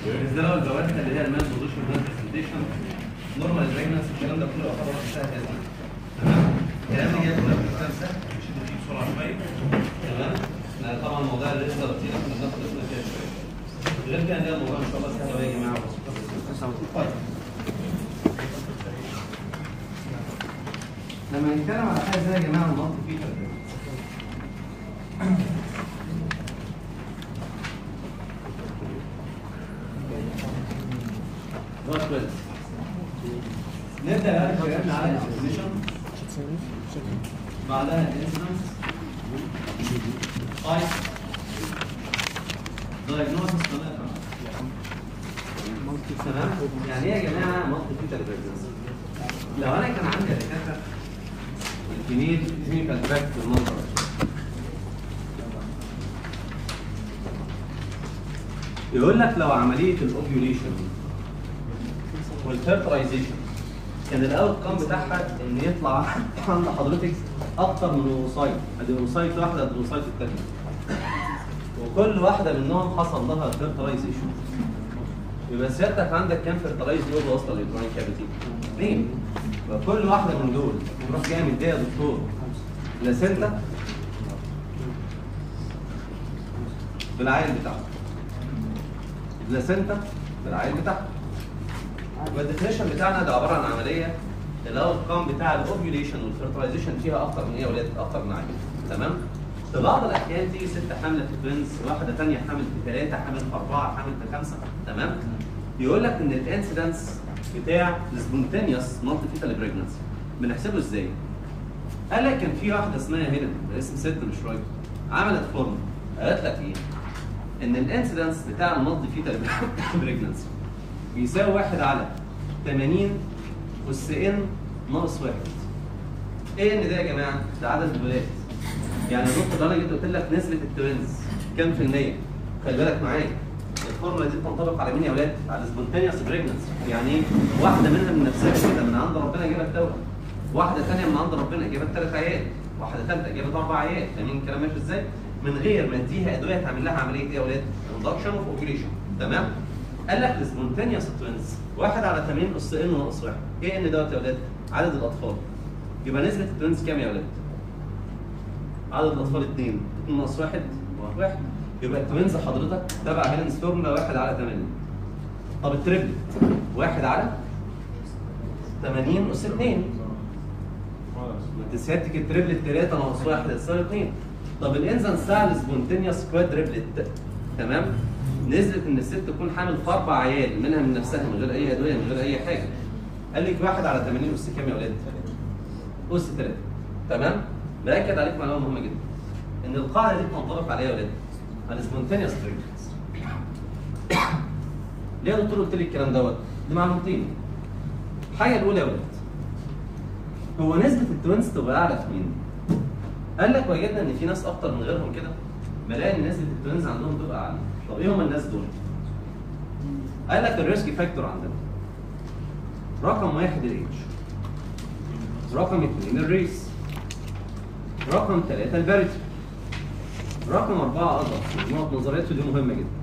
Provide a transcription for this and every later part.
بالنسبه له الجوانب اللي هي المان بوزيشن مان برزنتيشن نورمال بريجنس الكلام ده كله يعتبر سهل جدا تمام الكلام ده جاي كله في كتاب سهل مش فيه بسرعه شويه تمام احنا طبعا موضوع الليسته كتير احنا بناخد اسمها فيها شويه غير كده ده الموضوع ان شاء الله سهل يا جماعه طيب. لما نتكلم على حاجه زي يا جماعه المالتي فيتشر ده كويس نبدا بقى كلامنا على الديفينيشن بعدها الانسنس اي دايجنوستس تمام يعني ايه يا جماعه مالتي فيتشر بريجنسي لو انا كان عندي دكاتره الجنين كلينيكال تراك في المنظر يقول لك لو عمليه الاوفيوليشن والفيرتلايزيشن كان الاوت كام بتاعها ان يطلع عند حضرتك اكتر من اوسايت ادي اوسايت واحده ادي اوسايت الثانيه وكل واحده منهم حصل لها فيرتلايزيشن يبقى سيادتك عندك كام فيرتلايز نود واصله للجراين كافيتي؟ اثنين فكل واحده من دول تروح جايه مديها يا دكتور بلاسنتا بالعين بتاعها بلاسنتا بالعين بتاعها يبقى الديفينيشن بتاعنا ده عباره عن عمليه الاوت كام بتاع الاوفيوليشن والفيرتلايزيشن فيها اكتر من ايه يا ولاد؟ اكتر من عين تمام؟ في بعض الاحيان تيجي ست حامله في توينز واحده ثانيه حامل في ثلاثه حامل في اربعه حامل في خمسه تمام؟ يقول لك ان الانسيدنس بتاع السبونتينيوس مالتي فيتال بريجنسي بنحسبه ازاي؟ قال لك كان في واحده اسمها هيلين اسم ست مش راجل عملت فورم قالت لك ايه؟ ان الانسيدنس بتاع المالتي فيتال بريجنسي بيساوي واحد على 80 اس ان ناقص واحد. ايه ان ده يا جماعه؟ ده عدد الولاد. يعني يا دكتور لو انا جيت قلت لك نسبه التوينز كام في المية؟ خلي بالك معايا. الفورمولا دي تنطبق على مين يا ولاد؟ على سبونتينيوس بريجنسي، يعني ايه؟ واحده منها من نفسها كده من عند ربنا جابت توأم. واحده ثانيه من عند ربنا جابت ثلاث عيال. واحده ثالثه جابت اربع عيال، فاهمين الكلام ماشي ازاي؟ من غير ما اديها ادويه تعمل لها عمليه ايه يا ولاد؟ اندكشن اوف اوبريشن، تمام؟ قال لك السبونتينيوس توينز واحد على 80 اس ان ناقص واحد، ايه ان دوت يا ولاد؟ عدد الاطفال. يبقى نسبه التوينز كام يا ولاد؟ عدد الاطفال اثنين، اثنين ناقص واحد واحد. يبقى التوينز حضرتك تبع هيلنز فورمولا واحد على 8 طب التريبلت واحد على 80 اس 2 ما انت سيادتك التريبلت 3 ناقص واحد هتساوي 2 طب الانزن بتاع السبونتينيوس كوادريبلت تمام نزلت ان الست تكون حامل في اربع عيال منها من نفسها من غير اي ادويه من غير اي حاجه قال لك واحد على 80 اس كام يا ولاد؟ اس 3 تمام؟ باكد عليك معلومه مهمه جدا ان القاعده دي بتنطبق عليها يا ولاد على سبونتينيوس بريجنس ليه يا دكتور قلت لي الكلام دوت؟ دي معلومتين الحاجه الاولى يا ولاد هو نسبه التوينز تبقى اعلى في مين؟ قال لك وجدنا ان في ناس اكتر من غيرهم كده بلاقي ان نسبه التوينز عندهم تبقى اعلى طب ايه هم الناس دول؟ قال لك الريسك فاكتور عندنا رقم واحد الايدج رقم اثنين الريس رقم ثلاثة الفاريتي رقم أربعة أضغط نقط نظرياته دي مهمة جدا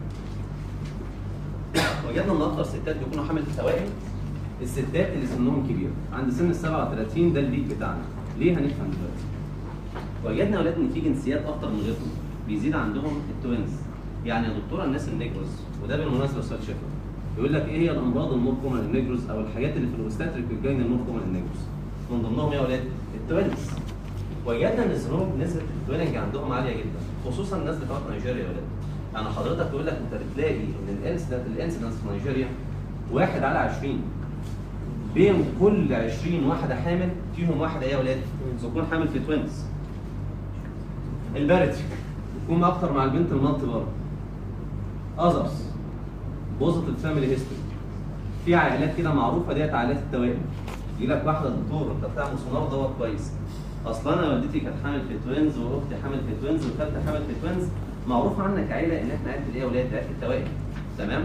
وجدنا إن أكتر ستات بيكونوا حامل في توائم الستات اللي سنهم كبير عند سن ال 37 ده البيك بتاعنا ليه هنفهم دلوقتي وجدنا يا ولاد ان في جنسيات اكتر من غيرهم بيزيد عندهم التوينز يعني يا دكتوره الناس النيجروز وده بالمناسبه سؤال شفوي يقول لك ايه هي الامراض المور كومن للنيجروز او الحاجات اللي في الاوستاتريك والجاين المور كومن للنيجروز من ضمنهم يا ولاد التوينز وجدنا ان الذنوب نسبه التويننج عندهم عاليه جدا خصوصا الناس بتوع نيجيريا يا ولاد انا حضرتك يقول لك انت بتلاقي ان الانسيدنت الانسيدنس في نيجيريا واحد على 20 بين كل 20 واحده حامل فيهم واحده ايه يا ولاد؟ تكون حامل في توينز البارتي بتكون اكتر مع البنت المالتي بار اذرز بوزيتيف فاميلي هيستوري في عائلات كده معروفه ديت عائلات التوائم يجي لك واحده دكتور انت بتعمل سونار دوت كويس اصلا انا والدتي كانت حامل في توينز واختي حامل في توينز وخالتي حامل في توينز معروف عنك عيله ان احنا عيله الايه يا ولاد عيله التوائم تمام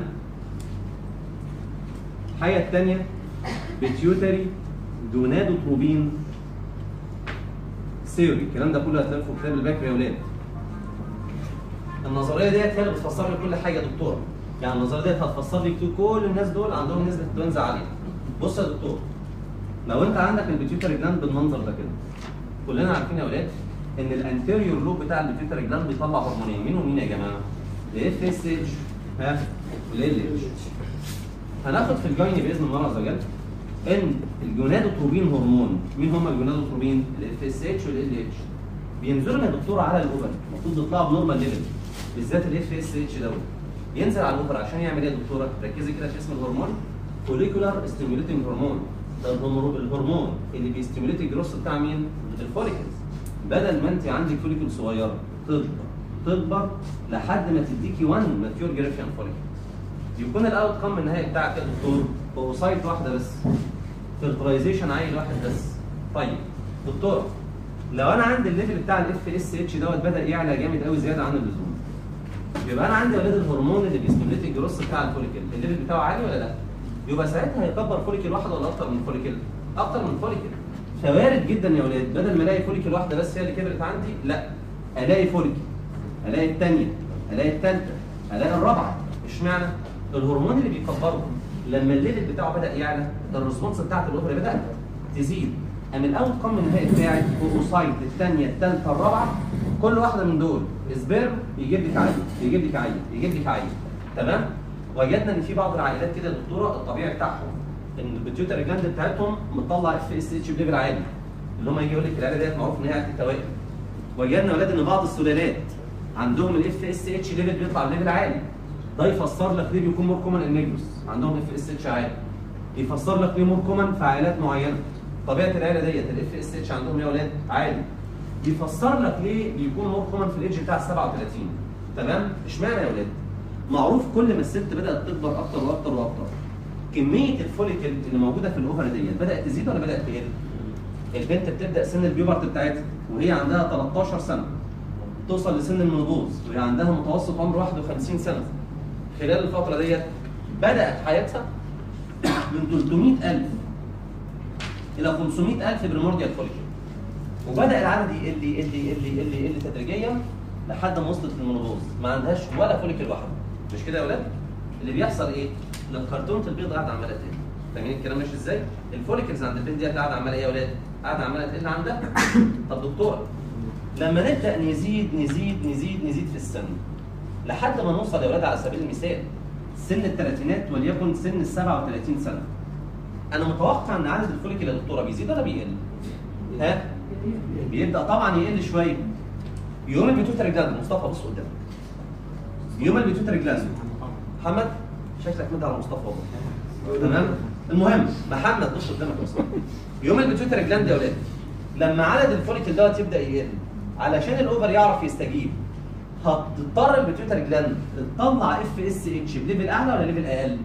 الحاجه الثانيه بيتيوتري دونادوتروبين ثيوري الكلام ده كله هتلاقيه في كتاب البكر يا ولاد النظريه ديت هي اللي بتفسر لي كل حاجه يا دكتوره يعني النظريه ديت هتفسر لك كل الناس دول عندهم نسبه توينز عاليه بص يا دكتور لو انت عندك البيتيوتري جلاند بالمنظر ده كده كلنا عارفين يا ولاد ان الانتيريور لوب بتاع البيتيوتري جلاند بيطلع هرمونين مين ومين يا جماعه؟ الاف اس اتش ها والال اتش هناخد في الجايني باذن الله عز وجل ان الجونادوتروبين هرمون مين هم الجونادوتروبين؟ الاف اس اتش والال اتش بينزلوا يا دكتور على الاوفر المفروض يطلعوا بنورمال ليفل بالذات الاف اس اتش دوت ينزل على الاوفر عشان يعمل ايه يا دكتوره؟ ركزي كده في اسم الهرمون فوليكولار ستيموليتنج هرمون ده الهرمون الهرمون اللي بيستيموليت الجروس بتاع مين؟ الفوليكلز بدل ما انت عندك فوليكل صغيره تكبر تكبر لحد ما تديكي 1 ماتيور جريفيان فوليكل يكون الاوت كم النهائي بتاعك يا دكتور اوسايت واحده بس فيرتلايزيشن عيل واحد بس طيب دكتور لو انا عندي الليفل بتاع الاف اس اتش دوت بدا يعلى جامد قوي زياده عن اللزوم يبقى انا عندي ولاد الهرمون اللي بيستيموليت الجروس بتاع الفوليكل الليفل بتاعه عالي ولا لا؟ يبقى ساعتها هيكبر فوليكل واحد ولا اكتر من فوليكل؟ اكتر من فوليكل فوارد جدا يا ولاد بدل ما الاقي فوليكل واحده بس هي اللي كبرت عندي لا الاقي فوليكل الاقي الثانيه الاقي الثالثه الاقي الرابعه اشمعنى؟ الهرمون اللي بيكبره لما الليفل بتاعه بدا يعلى الريسبونس بتاعت الاوفري بدات تزيد قام الاوت كم النهائي بتاعي اوسايت الثانيه الثالثه الرابعه كل واحده من دول سبيرم يجيب لك عيل يجيب لك عيل يجيب لك عيل تمام وجدنا ان في بعض العائلات كده يا دكتوره الطبيعي بتاعهم ان البيتيوتري جلاند بتاعتهم مطلع اف اس اتش بليفل عالي اللي هم يجي يقول لك العيله ديت معروف ان هي عيله التوائم وجدنا ولاد ان بعض السلالات عندهم الاف اس اتش ليفل بيطلع بليفل عالي ده يفسر لك ليه بيكون مور كومن النيجروس عندهم اف اس اتش عالي يفسر لك ليه مور كومن في عائلات معينه طبيعه العيله ديت الاف اس اتش عندهم يا ولاد عالي يفسر لك ليه بيكون مور كومن في الايدج بتاع 37 تمام اشمعنى يا ولاد معروف كل ما الست بدات تكبر اكتر واكتر واكتر كميه الفوليكل اللي موجوده في الاوفر ديت بدات تزيد ولا بدات تقل البنت بتبدا سن البيوبرت بتاعتها وهي عندها 13 سنه توصل لسن المنبوذ وهي عندها متوسط عمر 51 سنه خلال الفتره ديت بدات حياتها من 300000 الى 500000 بالمورديال فوليكل وبدا العدد يقل يقل يقل يقل يقل تدريجيا لحد ما وصلت للمنبوذ ما عندهاش ولا فوليكل واحده مش كده يا ولاد اللي بيحصل ايه لو كرتونه البيض قاعده عماله تقل فاهمين الكلام ماشي ازاي الفوليكلز عند البنت دي قاعده عماله ايه يا ولاد قاعده عماله تقل عندها طب دكتوره لما نبدا نزيد نزيد نزيد نزيد في السن لحد ما نوصل يا ولاد على سبيل المثال سن الثلاثينات وليكن سن ال 37 سنه انا متوقع ان عدد الفوليكل يا دكتوره بيزيد ولا بيقل؟ ها؟ بيبدا طبعا يقل شويه يوم البيتوتري جلاند مصطفى بص قدامك يوم البيتوتري جلاند محمد شكلك مد على مصطفى والله تمام المهم محمد بص قدامك يا مصطفى يوم البيتوتري جلاند يا ولاد لما عدد الفوليكل دوت يبدا يقل علشان الاوفر يعرف يستجيب هتضطر البيتوتري جلاند تطلع اف اس اتش بليفل اعلى ولا ليفل اقل؟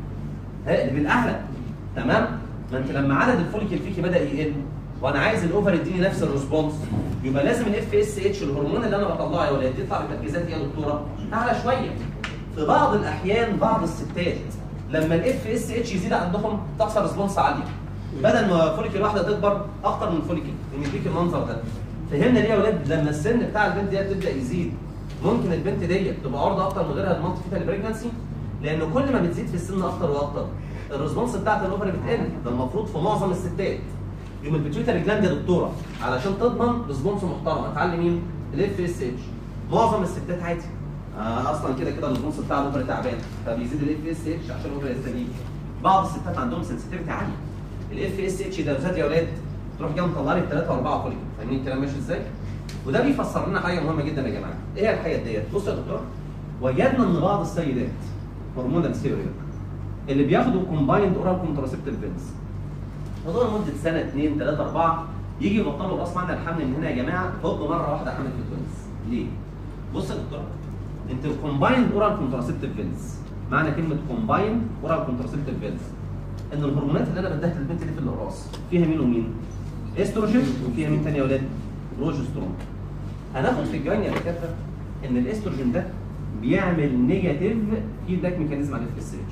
ها ليفل اعلى تمام؟ ما انت لما عدد الفوليكل فيكي بدا يقل وانا عايز الاوفر يديني نفس الريسبونس يبقى لازم الاف اس اتش الهرمون اللي انا بطلعه يا ولاد يطلع بتركيزات ايه يا دكتوره؟ اعلى شويه. في بعض الاحيان بعض الستات لما الاف اس اتش يزيد عندهم تحصل ريسبونس عاليه. بدل ما فوليكل واحده تكبر اكتر من فوليكل يديك المنظر ده. فهمنا ليه يا ولاد لما السن بتاع البنت ديت تبدا يزيد ممكن البنت ديت تبقى عرضه اكتر من غيرها لمالتي فيتال بريجنسي لان كل ما بتزيد في السن اكتر واكتر الريسبونس بتاعت الاوفر بتقل ده المفروض في معظم الستات يوم البيتيوتري جلاند يا دكتوره علشان تضمن ريسبونس محترم هتعلم مين؟ الاف اس اتش معظم الستات عادي آه اصلا كده كده الريسبونس بتاع الاوفر تعبان فبيزيد الاف اس اتش عشان الاوفر يستجيب بعض الستات عندهم سنسيتيفيتي عاليه الاف اس اتش ده زاد يا اولاد تروح جايه مطلع لي 3 و4 فوليك فاهمين الكلام ماشي ازاي؟ وده بيفسر لنا حاجه مهمه جدا يا جماعه ايه هي الحاجه ديت؟ بص يا دكتور وجدنا ان بعض السيدات هرمونال ثيوري اللي بياخدوا كومبايند اورال كونتراسيبتيف بيلز فضل مده سنه اثنين ثلاثه اربعه يجي يبطلوا غصب عن الحمل من هنا يا جماعه هوب مره واحده حمل في التوينز ليه؟ بص يا دكتور انت كومبايند اورال كونتراسيبتيف بيلز معنى كلمه كومبايند اورال كونتراسيبتيف بيلز ان الهرمونات اللي انا بديها للبنت دي في الاقراص فيها مين ومين؟ استروجين وفيها مين تاني يا ولاد؟ بروجسترون هناخد في الجاين يا دكاتره ان الاستروجين ده بيعمل نيجاتيف فيدباك ميكانيزم على الاف اس اتش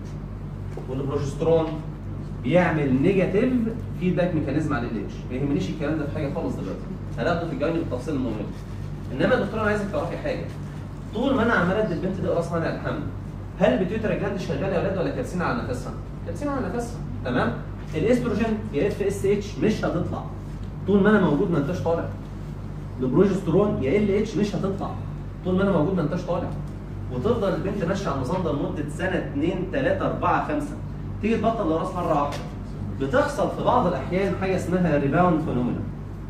والبروجسترون بيعمل نيجاتيف فيدباك ميكانيزم على الاتش ما يهمنيش الكلام ده في حاجه خالص دلوقتي هناخده في الجاين بالتفصيل المهم انما يا دكتور انا عايزك تعرفي حاجه طول ما انا عمال ادي البنت دي قراص مانع الحمل هل البيتيوتري جلاند شغاله يا اولاد ولا كابسين على نفسها؟ كابسين على نفسها تمام؟ الاستروجين يا اف اس اتش مش هتطلع طول ما انا موجود ما انتش طالع البروجسترون يا ال اتش مش هتطلع طول ما انا موجود ما انتش طالع وتفضل البنت ماشيه على النظام ده لمده سنه 2 3 4 5 تيجي تبطل الراس مره واحده بتحصل في بعض الاحيان حاجه اسمها ريباوند فينومينا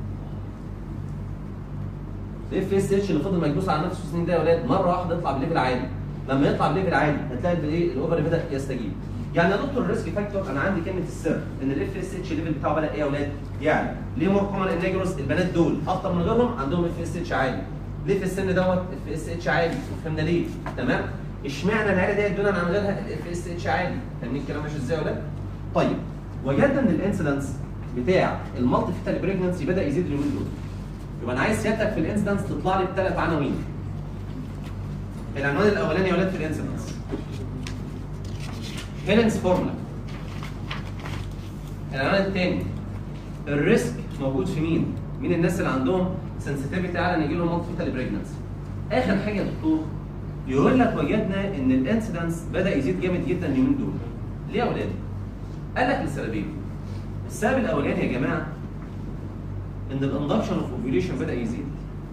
الاف اس اتش اللي فضل مكبوس على نفسه السنين ده يا اولاد مره واحده يطلع بليفل عالي لما يطلع بليفل عالي هتلاقي الايه الاوفر بدا يستجيب يعني يا دكتور الريسك فاكتور انا عندي كلمه السر ان الاف اس اتش ليفل بتاعه بدا ايه يا اولاد؟ يعني ليه مور كومن انيجروس البنات دول اكتر من غيرهم عندهم اف اس اتش عالي ليه في السن دوت اف اس اتش عالي فهمنا ليه تمام اشمعنى العيله ديت دون عن غيرها الاف اس اتش عالي فاهمين الكلام ماشي ازاي يا اولاد؟ طيب وجدنا ان الانسيدنس بتاع المالتي فيتال بريجنسي بدا يزيد اليومين دول يبقى انا عايز سيادتك في الانسيدنس تطلع لي بثلاث عناوين العنوان الاولاني يا ولاد في الانسيدنس هيلنز فورمولا العنوان الثاني الريسك موجود في مين؟ مين الناس اللي عندهم سنسيتيفيتي اعلى ان يجي لهم مالتي فيتال بريجنسي اخر حاجه يا دكتور يقول لك وجدنا ان الانسيدنس بدا يزيد جامد جدا اليومين دول ليه يا اولاد؟ قال لك لسببين السبب الاولاني يا جماعه ان الاندكشن اوف اوفيوليشن بدا يزيد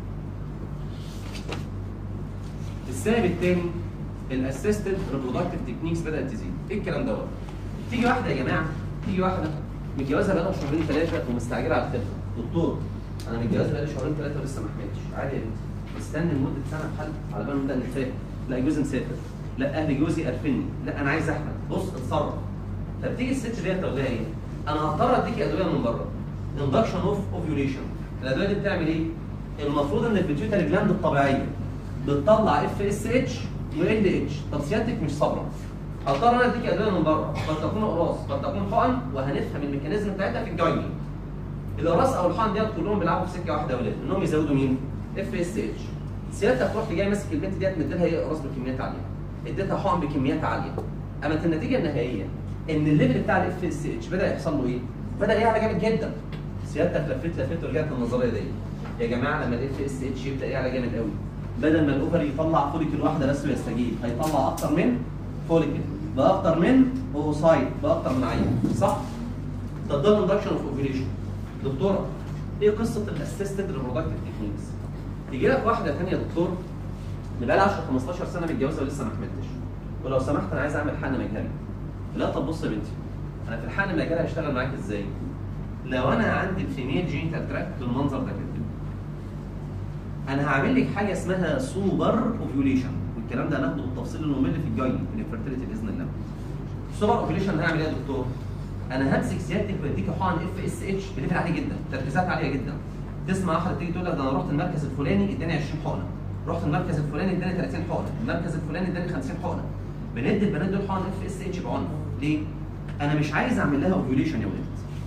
السبب الثاني الاسيستد ريبرودكتيف تكنيكس بدات تزيد ايه الكلام دوت تيجي واحده يا جماعه تيجي واحده متجوزه بقالها شهرين ثلاثه ومستعجله على الخلفه دكتور انا متجوزه بقالي شهرين ثلاثه ولسه ما حملتش عادي يا بنتي استنى لمده سنه بحل على بال ما نبدا نتفاهم لا جوزي مسافر لا اهل جوزي قرفني لا انا عايز احمل بص اتصرف فبتيجي الست ديت تقول لها ايه؟ انا هضطر اديكي ادويه من بره اندكشن اوف اوفيوليشن الادويه دي بتعمل ايه؟ المفروض ان البيتيوتري جلاند الطبيعيه بتطلع اف اس اتش وال اتش طب سيادتك مش صابره هضطر انا اديكي ادويه من بره قد تكون اقراص قد تكون حقن وهنفهم الميكانيزم بتاعتها في الجايني الاقراص او الحقن ديت كلهم بيلعبوا في سكه واحده يا اولاد انهم يزودوا مين؟ اف اس اتش سيادتك رحت جاي ماسك البنت ديت مديلها ايه اقراص بكميات عاليه اديتها حقن بكميات عاليه قامت النتيجه النهائيه ان الليفل بتاع الاف اس اتش بدا يحصل له ايه؟ بدا يعلى جامد جدا سيادتك لفيت لفيت ورجعت النظريه دي يا جماعه لما الاف اس اتش يبدا يعلى جامد قوي بدل ما الاوفر يطلع فوليكل واحده بس ويستجيب هيطلع اكتر من فوليكل باكتر من اوسايت باكتر من عين صح؟ ده ده الاندكشن اوف اوفيليشن دكتوره ايه قصه الاسيستد ريبرودكتيف تكنيكس؟ يجي لك واحده ثانيه يا دكتور بقى لها 10 15 سنه متجوزه ولسه ما حملتش ولو سمحت انا عايز اعمل حقن مجهري لا طب بص يا بنتي انا في الحقن المجهري هشتغل معاك ازاي؟ لو انا عندي الفيميل جينيتال تراكت بالمنظر ده كده انا هعمل لك حاجه اسمها سوبر اوفيوليشن والكلام ده هناخده بالتفصيل الممل في الجاي في الفيرتيليتي باذن الله سوبر اوفيوليشن هعمل ايه يا دكتور؟ انا همسك سيادتك واديكي حقن اف اس اتش بليفل عالي جدا تركيزات عاليه جدا تسمع واحده تيجي تقول لك ده انا رحت المركز الفلاني اداني 20 حقنه رحت المركز الفلاني اداني 30 حقنه المركز الفلاني اداني 50 حقنه بندي البنات دول حقن اف اس اتش بعنف ليه؟ انا مش عايز اعمل لها اوفيوليشن يا ولاد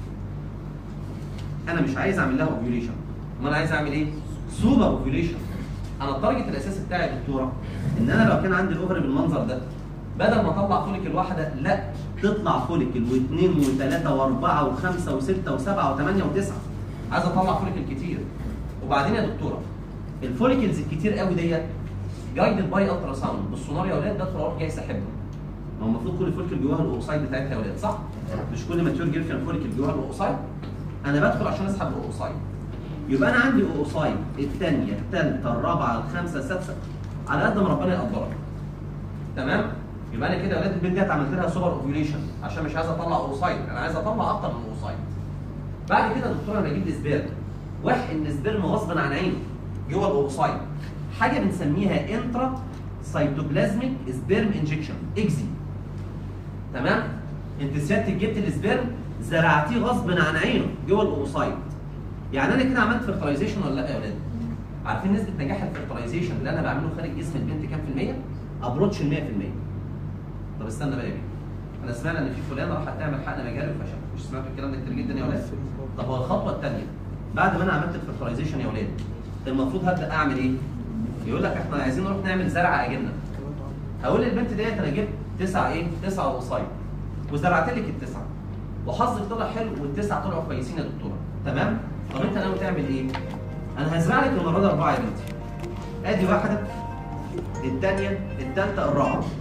انا مش عايز اعمل لها اوفيوليشن امال عايز اعمل ايه؟ سوبر اوفيوليشن انا التارجت الاساسي بتاعي يا دكتوره ان انا لو كان عندي الاوفري بالمنظر ده بدل ما اطلع فوليكل واحده لا تطلع فوليكل واثنين وثلاثه واربعه وخمسه وسته وسبعه وثمانيه وتسعه عايز اطلع فوليكل كتير وبعدين يا دكتوره الفوليكلز الكتير قوي ديت جايدد باي الترا ساوند بالسونار يا اولاد بدخل اروح جاي ساحبها ما هو المفروض كل فوليكل جواها الاوسايد بتاعتها يا اولاد صح؟ مش كل ماتيور جيرفيان فوليكل جواها الاوسايد انا بدخل عشان اسحب الاوسايد يبقى انا عندي اوسايد الثانيه الثالثه الرابعه الخامسه السادسه على قد ما ربنا يقدرك تمام يبقى انا كده يا ولاد البنت ديت عملت لها سوبر اوفيوليشن عشان مش عايز اطلع اوسايد انا عايز اطلع اكتر من اوسايد بعد كده يا دكتور انا اجيب سبيرم واحقن سبيرم غصب عن عيني جوه الاوسايد حاجه بنسميها انترا سيتوبلازميك سبيرم انجكشن اكزي تمام انت سيادتك جبت السبيرم زرعتيه غصب عن عينه جوه الاوسايد يعني انا كده عملت فيرتلايزيشن ولا لا يا ولاد؟ عارفين نسبه نجاح الفيرتلايزيشن اللي انا بعمله خارج جسم البنت كام في الميه؟ ابروتش ال 100% طب استنى بقى يا بيه انا سمعنا ان في فلانه راحت تعمل حقن مجاري وفشل مش سمعتوا الكلام ده كتير جدا يا ولاد؟ طب هو الخطوه الثانيه بعد ما انا عملت الفيرتلايزيشن يا ولاد المفروض هبدا اعمل ايه؟ يقول لك احنا عايزين نروح نعمل زرع اجنه هقول للبنت ديت انا جبت تسعه ايه؟ تسعه وصايد وزرعت لك التسعه وحظك طلع حلو والتسعه طلعوا كويسين يا دكتوره تمام؟ طب انت ناوي تعمل ايه؟ انا هزرع لك المره دي اربعه يا بنتي ادي واحده الثانيه الثالثه الرابعه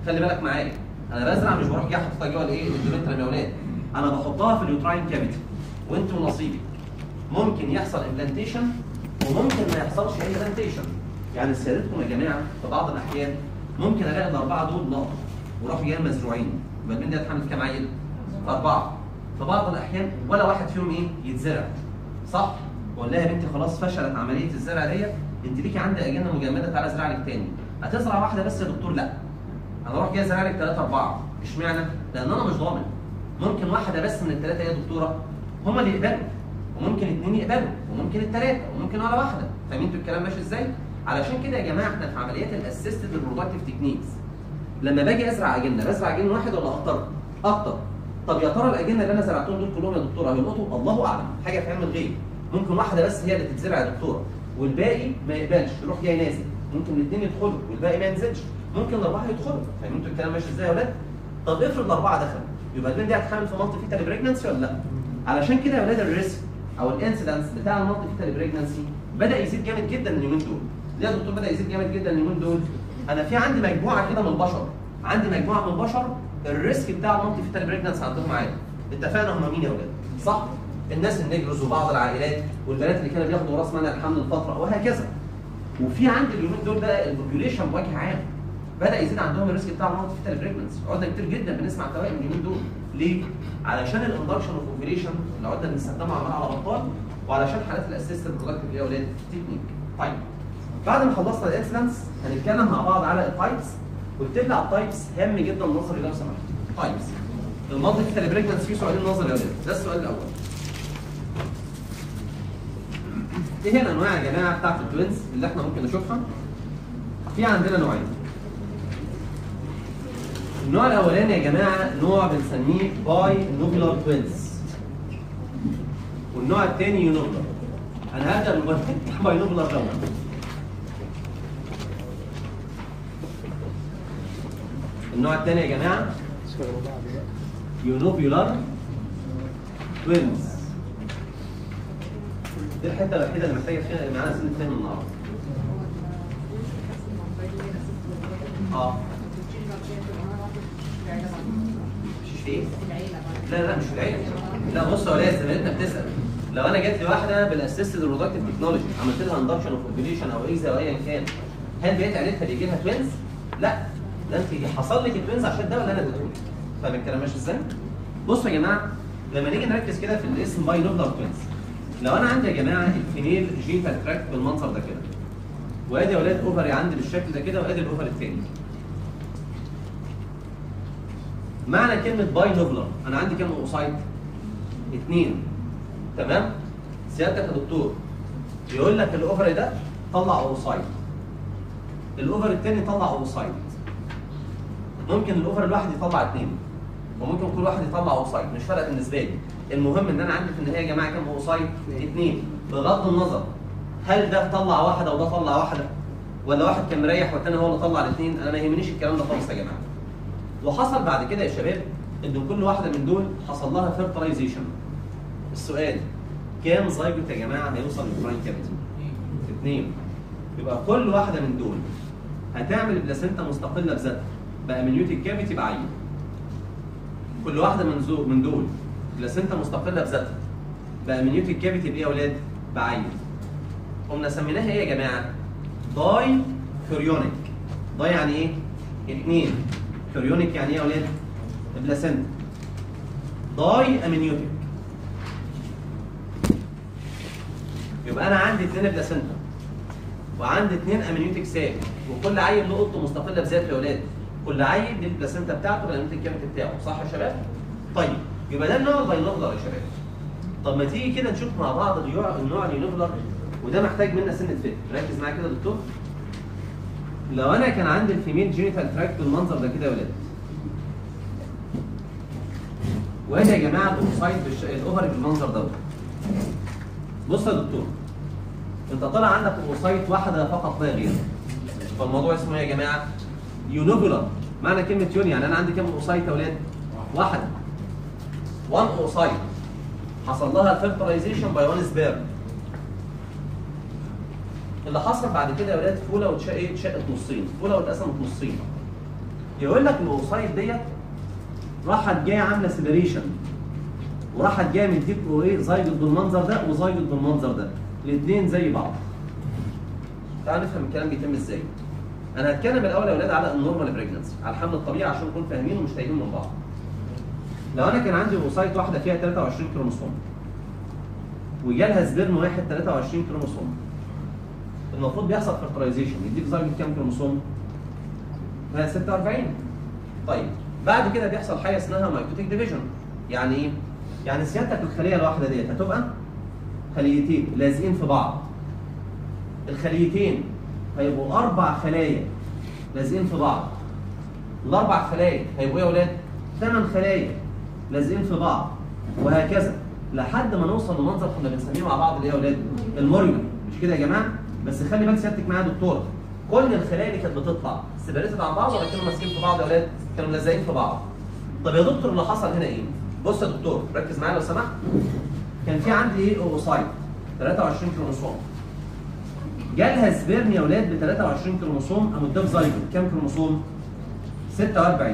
خلي بالك معايا انا بزرع مش بروح جاي احطها جوه الايه الدومنتال يا اولاد انا بحطها في اليوتراين كافيتي وانتوا نصيبي ممكن يحصل امبلانتيشن وممكن ما يحصلش امبلانتيشن يعني سيادتكم يا جماعه في بعض الاحيان ممكن الاقي الاربعه دول نقط وراحوا جايين مزروعين يبقى البنت دي هتحمل كام عيل؟ اربعه في بعض الاحيان ولا واحد فيهم ايه يتزرع صح؟ ولا يا بنتي خلاص فشلت عمليه الزرع ديت انت ليكي عندي اجنه مجمده تعالى ازرع لك تاني هتزرع واحده بس يا دكتور لا انا اروح جاي ازرع لك ثلاثه اربعه اشمعنى؟ لان انا مش ضامن ممكن واحده بس من الثلاثه يا دكتوره هم اللي يقبلوا وممكن اثنين يقبلوا وممكن الثلاثه وممكن ولا واحده فاهمين انتوا الكلام ماشي ازاي؟ علشان كده يا جماعه احنا في عمليات الاسيستد ريبرودكتيف تكنيكس لما باجي ازرع اجنه بزرع اجنه واحد ولا اكتر؟ اكتر طب يا ترى الاجنه اللي انا زرعتهم دول كلهم يا دكتوره هيلقطوا؟ الله اعلم حاجه في علم الغيب ممكن واحده بس هي اللي تتزرع يا دكتوره والباقي ما يقبلش يروح جاي نازل ممكن الاثنين يدخلوا والباقي ما ينزلش ممكن الاربعه يدخلوا فاهمين انتوا الكلام ماشي ازاي يا ولاد؟ طب افرض الاربعه دخلوا يبقى البنت دي هتحمل في مالتي فيتال بريجنسي ولا لا؟ علشان كده يا ولاد الريسك او الانسيدنس بتاع المالتي فيتال بريجنسي بدا يزيد جامد جدا اليومين دول ليه يا دكتور بدا يزيد جامد جدا اليومين دول؟ انا في عندي مجموعه كده من البشر عندي مجموعه من البشر الريسك بتاع المالتي فيتال بريجنسي عندهم عالي اتفقنا هم مين يا ولاد؟ صح؟ الناس النجرز وبعض العائلات والبنات اللي كانوا بياخدوا راس منع الحمل لفتره وهكذا. وفي عندي اليومين دول بقى البوبيوليشن بوجه عام بدا يزيد عندهم الريسك بتاع المالتي فيتال بريجنسي عدنا كتير جدا بنسمع توائم اليومين دول ليه؟ علشان الاندكشن اوف اوفيليشن اللي عدنا بنستخدمها عمال على بطال وعلشان حالات الاسيستنت برودكتيف يا اولاد تكنيك. طيب بعد ما خلصنا الانسلنس هنتكلم مع بعض على التايبس واكتب لي على التايبس هام جدا نظري لو سمحت. تايبس المالتي فيتال بريجنسي فيه سؤالين نظري يا اولاد ده السؤال الاول. ايه هي الانواع يا جماعه بتاعت التوينز اللي احنا ممكن نشوفها؟ في عندنا نوعين. النوع الاولاني يا جماعه نوع بنسميه باي نوبلر توينز. والنوع الثاني يونوبلر. انا هبدا بالباي نوبلر دوت. النوع الثاني يا جماعه يونوبيولار توينز. دي الحته الوحيده اللي محتاجه فيها معانا سنه فهم النهارده. اه مش في ايه؟ لا لا مش في العيله لا بص يا ولاد زميلتنا بتسال لو انا جات لي واحده بالاسيستد ريبرودكتيف تكنولوجي عملت لها اندكشن اوف اوفيليشن او ايزا او ايا كان هل بقيت عيلتها بيجي لها توينز؟ لا ده انت حصل لك التوينز عشان ده ولا انا اديته فاهم الكلام ماشي ازاي؟ بصوا يا جماعه لما نيجي نركز كده في الاسم باي نوبلر توينز لو انا عندي يا جماعه الفينيل جينيتال تراكت بالمنظر ده كده وادي يا اولاد اوفري عندي بالشكل ده كده وادي الاوفر الثاني معنى كلمه باي نوبلر انا عندي كام اوسايت؟ اثنين تمام؟ سيادتك يا دكتور يقول لك الاوفر ده طلع اوسايت الاوفر الثاني طلع اوسايت ممكن الاوفر الواحد يطلع اثنين وممكن كل واحد يطلع اوسايت مش فارقه بالنسبه لي المهم ان انا عندي في النهايه يا جماعه كام اوسايت؟ اثنين بغض النظر هل ده طلع واحده وده طلع واحده ولا واحد كان مريح والتاني هو اللي طلع الاثنين انا ما يهمنيش الكلام ده خالص يا جماعه وحصل بعد كده يا شباب ان كل واحده من دول حصل لها فيرتلايزيشن السؤال كام زيجوت يا جماعه هيوصل للبراين كافيتي؟ اثنين يبقى كل واحده من دول هتعمل بلاسنتا مستقله بذاتها بقى منيوتيك كافيتي بعين كل واحده من زو من دول بلاسنتا مستقله بذاتها بقى منيوتيك كافيتي بايه يا اولاد؟ بعين قمنا سميناها ايه يا جماعه؟ داي كوريونيك داي يعني ايه؟ اثنين كوريونيك يعني ايه يا اولاد؟ بلاسنتا داي امنيوتيك يبقى انا عندي اثنين بلاسنتا وعندي اثنين امنيوتيك ساك وكل عيل له قطه مستقله بذاته يا اولاد كل عيل دي البلاسنتا بتاعته بالامنيوتيك كافيتي بتاعه صح يا شباب؟ طيب يبقى ده النوع الباينوفلر يا شباب طب ما تيجي كده نشوف مع بعض النوع النوع اليونوفلر وده محتاج منا سنه فت ركز معايا كده يا دكتور لو انا كان عندي الفيميل جينيتال تراكت بالمنظر ده كده يا ولاد وادي يا جماعه الاوفسايد بالش... الاوفري بالمنظر دوت بص يا دكتور انت طالع عندك اوفسايت واحده فقط لا غير فالموضوع اسمه ايه يا جماعه؟ يونوفولار معنى كلمه يون يعني انا عندي كام اوسايت يا ولاد؟ واحده 1 اوسايت حصل لها فيرتلايزيشن باي 1 سبيرم اللي حصل بعد كده يا ولاد فوله واتشقت اتشقت نصين فوله واتقسمت نصين يقول لك الاوسايد ديت راحت جايه عامله سيبريشن وراحت جايه مديك ايه زايجوت بالمنظر ده وزايجوت بالمنظر ده الاثنين زي بعض تعال نفهم الكلام بيتم ازاي انا هتكلم الاول يا اولاد على النورمال بريجنسي على الحمل الطبيعي عشان نكون فاهمين ومش تايهين من بعض لو انا كان عندي اوسايت واحده فيها 23 كروموسوم وجالها سبرم واحد 23 كروموسوم المفروض بيحصل فيرتلايزيشن يديك زايجوت كام كروموسوم؟ ها 46 طيب بعد كده بيحصل حاجه اسمها مايتوتيك ديفيجن يعني ايه؟ يعني سيادتك الخليه الواحده ديت هتبقى خليتين لازقين في بعض الخليتين هيبقوا اربع خلايا لازقين في بعض الاربع خلايا هيبقوا ايه يا اولاد؟ ثمان خلايا لازقين في بعض وهكذا لحد ما نوصل لمنظر كنا بنسميه مع بعض اللي هي يا اولاد الموريولا مش كده يا جماعه؟ بس خلي بالك سيادتك معايا يا دكتوره كل الخلايا اللي كانت بتطلع سيبريتد عن بعض ولا كانوا ماسكين في بعض يا اولاد؟ كانوا ملزقين في بعض. طب يا دكتور اللي حصل هنا ايه؟ بص يا دكتور ركز معايا لو سمحت. كان في عندي ايه اوسايت 23 كروموسوم. جالها سبيرم يا اولاد ب 23 كروموسوم قام اداك زايجوت كام كروموسوم؟ 46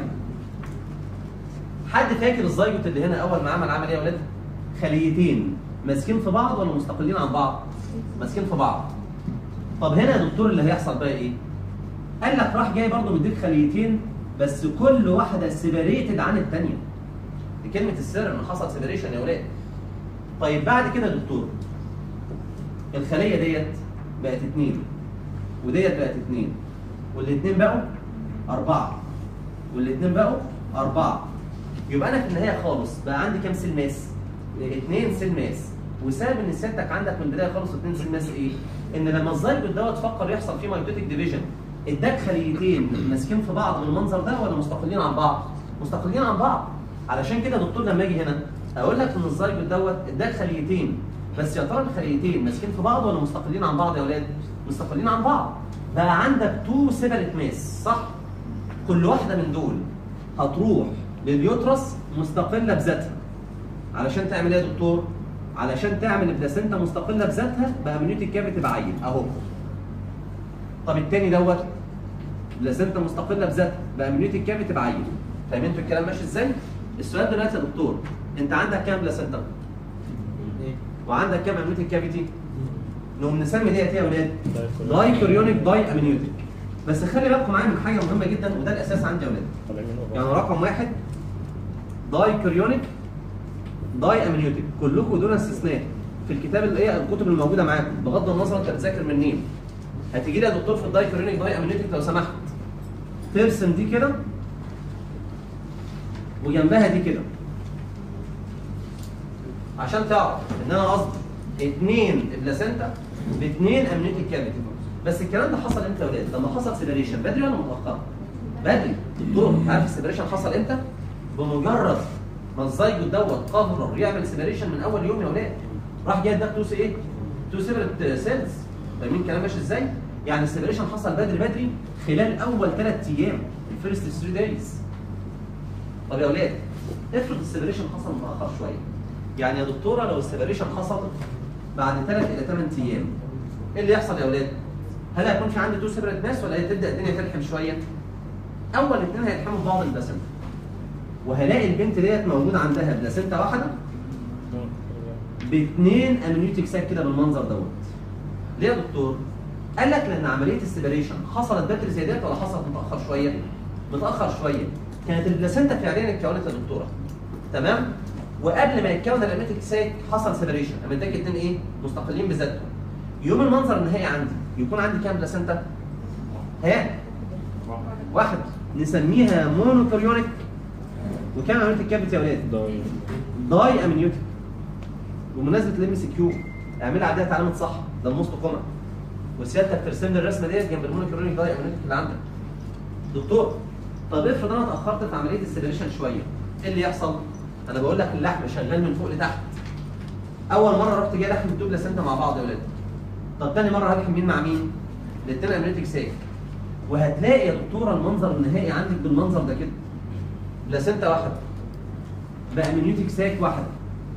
حد فاكر الزايجوت اللي هنا اول ما عمل عمل ايه يا اولاد؟ خليتين ماسكين في بعض ولا مستقلين عن بعض؟ ماسكين في بعض. طب هنا يا دكتور اللي هيحصل بقى ايه؟ قال لك راح جاي برضه مديك خليتين بس كل واحده سيبريتد عن الثانيه. دي كلمه السر ان حصل سيبريشن يا ولاد. طيب بعد كده يا دكتور الخليه ديت بقت اثنين وديت بقت اثنين والاثنين بقوا اربعه والاثنين بقوا اربعه يبقى انا في النهايه خالص بقى عندي كام سيل ماس؟ اثنين سيل ماس وسبب ان سيادتك عندك من البدايه خالص اثنين سيل ماس ايه؟ ان لما الزايجوت دوت فكر يحصل فيه مايتوتيك ديفيجن اداك خليتين ماسكين في بعض بالمنظر ده ولا مستقلين عن بعض؟ مستقلين عن بعض علشان كده يا دكتور لما اجي هنا اقول لك ان الزايجوت دوت اداك خليتين بس يا ترى الخليتين ماسكين في بعض ولا مستقلين عن بعض يا اولاد؟ مستقلين عن بعض بقى عندك تو سيبريت ماس صح؟ كل واحده من دول هتروح لليوترس مستقله بذاتها علشان تعمل ايه يا دكتور؟ علشان تعمل البلاسينتا مستقله بذاتها بامنيوتيك كافيتي بعين اهو طب التاني دوت بلاسينتا مستقله بذاتها بامنيوتيك كافيتي بعين فاهمين انتوا الكلام ماشي ازاي؟ السؤال دلوقتي يا دكتور انت عندك كام بلاسينتا؟ وعندك كام امنيوتيك كافيتي؟ نقوم نسمي ديت ايه يا ولاد؟ داي كوريونيك داي امنيوتيك بس خلي بالكم معايا من حاجه مهمه جدا وده الاساس عندي يا ولاد يعني رقم واحد داي كوريونيك داي امنيوتيك كلكم دون استثناء في الكتاب اللي هي الكتب الموجوده معاكم بغض النظر انت بتذاكر منين هتيجي لي يا دكتور في الداي كوريونيك داي امنيوتيك لو سمحت ترسم دي كده وجنبها دي كده عشان تعرف ان انا قصدي اثنين بلاسينتا باثنين امنيوتيك كافيتي بس الكلام ده حصل امتى يا ولاد؟ لما حصل سيبريشن بدري ولا متاخر؟ بدري دكتور عارف السيبريشن حصل امتى؟ بمجرد ما الزيجوت دوت قرر يعمل سيبريشن من اول يوم يا ولاد راح جاي اداك تو ايه؟ تو سيبريت سيلز فاهمين الكلام ماشي ازاي؟ يعني السيبريشن حصل بدري بدري خلال اول ثلاث ايام الفيرست 3 دايز طب يا ولاد افرض السيبريشن حصل متاخر شويه يعني يا دكتوره لو السيبريشن حصل بعد ثلاث الى ثمان ايام ايه اللي يحصل يا ولاد؟ هل هيكون في عندي تو سيبريت ناس ولا تبدا الدنيا تلحم شويه؟ اول اثنين هيلحموا في بعض البلاسنتا وهلاقي البنت ديت موجود عندها بلاسنتا واحده باثنين امنيوتيك ساك كده بالمنظر دوت. ليه يا دكتور؟ قال لك لان عمليه السيبريشن حصلت بدري زي ديت ولا حصلت متاخر شويه؟ متاخر شويه. كانت البلاسنتا فعليا اتكونت يا دكتوره. تمام؟ وقبل ما يتكون الامنيوتيك ساك حصل سيبريشن، قام اداك اثنين ايه؟ مستقلين بذاتهم. يوم المنظر النهائي عندي يكون عندي كام بلاسنتا؟ ها؟ واحد نسميها مونوكوريونيك وكام امنيوتيك كافيتي يا ولاد؟ داي امنيوتيك بمناسبه الام سي كيو اعمل عليها علامه صح ده الموست كومن وسيادتك ترسم لي الرسمه ديت جنب المونوكوريونيك داي امنيوتيك اللي عندك دكتور طب افرض انا اتاخرت في عمليه السيبريشن شويه ايه اللي يحصل؟ انا بقول لك اللحم شغال من فوق لتحت اول مره رحت جاي لحم الدوب بلاسنتا مع بعض يا ولاد طب تاني مره هلحم مين مع مين؟ الاثنين امنيوتيك ساك وهتلاقي يا دكتوره المنظر النهائي عندك بالمنظر ده كده بلاسنتا واحده بامنيوتيك ساك واحده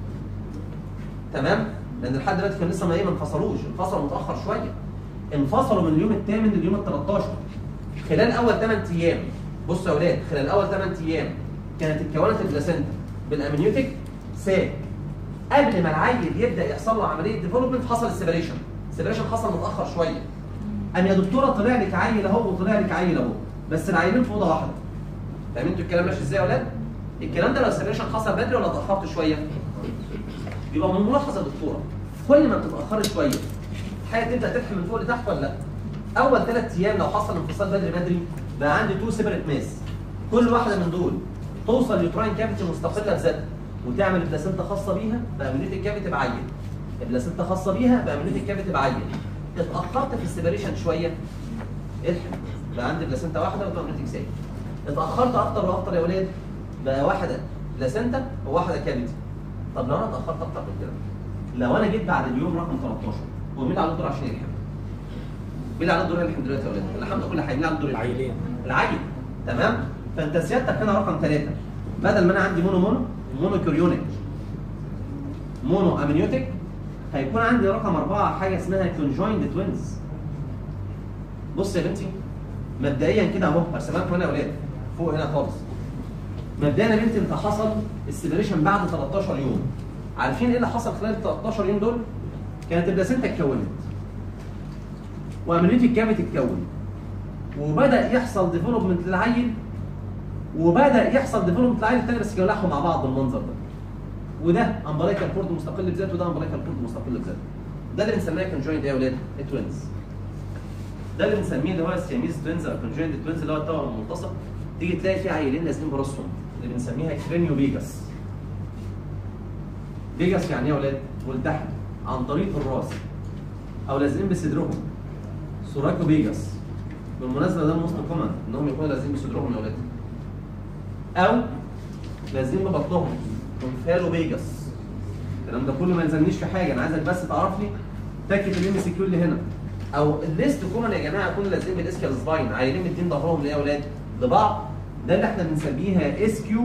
تمام لان لحد دلوقتي كان لسه ما ايه ما انفصلوش انفصلوا متاخر شويه انفصلوا من اليوم الثامن لليوم ال 13 خلال اول 8 ايام بصوا يا اولاد خلال اول 8 ايام كانت اتكونت البلاسنتا بالامنيوتيك ساك قبل ما العيل يبدا يحصل له عمليه ديفلوبمنت حصل السيبريشن السيبريشن حصل متاخر شويه قام يا دكتوره طلع لك عيل اهو وطلع لك عيل اهو بس العيلين في اوضه واحده فاهمين انتوا الكلام ماشي ازاي يا اولاد الكلام ده لو السيبريشن حصل بدري ولا اتاخرت شويه يبقى من ملاحظه يا دكتوره كل ما بتتاخري شويه الحاجه تبدا تلحم من فوق لتحت ولا لا اول ثلاث ايام لو حصل انفصال بدري بدري بقى عندي تو سيبريت ماس كل واحده من دول توصل ليوتراين كافيتي مستقله بذاتها وتعمل بلاسنتا خاصه بيها بامنيتيك كافيتي بعين بلاسنتا خاصه بيها بامنيتيك كافيتي بعين اتاخرت في السيبريشن شويه الحم بقى عندي بلاسنتا واحده وتامنيتيك ساي اتاخرت اكتر واكتر يا ولاد بقى واحده بلاسنتا وواحده كافيتي طب لو انا اتاخرت اكتر من كده لو انا جيت بعد اليوم رقم 13 هو مين اللي على الدور عشان يلحم؟ مين اللي على الدور يلحم دلوقتي يا ولاد؟ الحمد لله حي مين اللي على الدور يلحم؟ العيلين العين تمام فانت سيادتك هنا رقم ثلاثة بدل ما انا عندي مونو مونو مونو كوريونيك مونو امنيوتيك هيكون عندي رقم أربعة حاجة اسمها كونجويند توينز بص يا بنتي مبدئيا كده اهو هرسمها لكم هنا يا ولاد فوق هنا خالص مبدئيا يا بنتي انت حصل السيبريشن بعد 13 يوم عارفين ايه اللي حصل خلال ال 13 يوم دول؟ كانت البلاسنتا اتكونت وامنيوتيك كافيتي اتكون وبدا يحصل ديفلوبمنت للعيل وبدا يحصل ديفلوبمنت للعيل الثاني بس كانوا لحوا مع بعض بالمنظر ده وده امبريكال كورد مستقل بذاته وده امبريكال كورد مستقل بذاته ده اللي بنسميه كونجوينت ايه يا اولاد؟ التوينز ده اللي بنسميه اللي هو السياميز توينز او كونجوينت توينز اللي هو التوأم الملتصق تيجي تلاقي فيه عيلين لازقين براسهم اللي بنسميها كرينيو بيجاس بيجاس يعني ايه يا اولاد؟ ملتحم عن طريق الراس او لازقين بصدرهم سوراكو بيجاس بالمناسبه ده موست كومن انهم يكونوا لازقين بصدرهم يا ولاد او لازقين ببطنهم انفالو بيجاس الكلام ده كله ما يلزمنيش في حاجه انا عايزك بس تعرف لي تكه الام سي كيو اللي هنا او الليست كومن يا جماعه يكونوا لازقين بالاسكيال سباين عايلين مدين ظهرهم ليه يا ولاد لبعض ده اللي احنا بنسميها اس كيو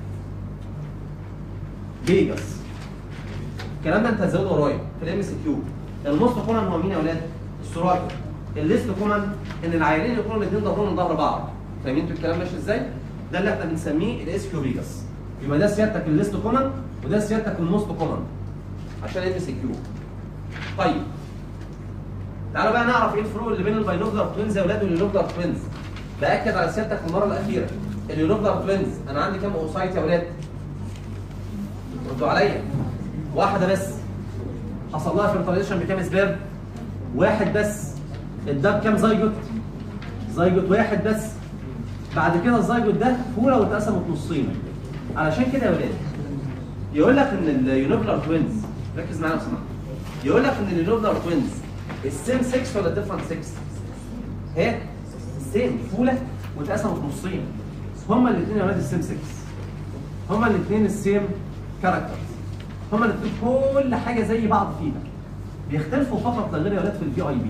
فيجاس الكلام ده انت هتزوده ورايا في الام سي كيو الموست كومن هو مين يا ولاد؟ السراج الليست كومن ان العيانين يكونوا الاثنين ظهرهم من ظهر بعض فاهمين انتوا الكلام ماشي ازاي؟ ده اللي احنا بنسميه الاس كيو فيجاس يبقى ده سيادتك الليست كومن وده سيادتك الموست كومن عشان ام سي كيو طيب تعالوا بقى نعرف ايه الفروق اللي بين الباينوكلر توينز يا اولاد واليونوكلر توينز باكد على سيادتك المره الاخيره اليونوكلر توينز انا عندي كام اوسايت يا اولاد؟ ردوا عليا واحده بس حصل لها فيرتلايزيشن بكام سبيرم؟ واحد بس اداه بكام زيجوت؟ زيجوت واحد بس بعد كده الزيجوت ده فوله واتقسمت نصين علشان كده يا ولاد يقول لك ان اليونوكلر توينز ركز معايا لو سمحت يقول لك ان اليونوكلر توينز السيم 6 ولا ديفرنت 6 ايه سيم فوله واتقسمت نصين هما الاثنين يا ولاد السيم 6 هما الاثنين السيم كاركترز هما الاثنين كل حاجه زي بعض فيها بيختلفوا فقط لا غير يا ولاد في الفي اي بي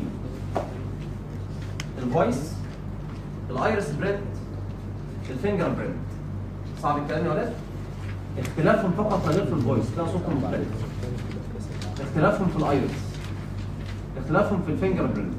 الفويس الايرس برنت الفينجر برنت صعب الكلام يا ولاد اختلافهم فقط لا غير في الفويس تلاقي صوتهم مختلف اختلافهم في الايرس اختلافهم في الفينجر برنت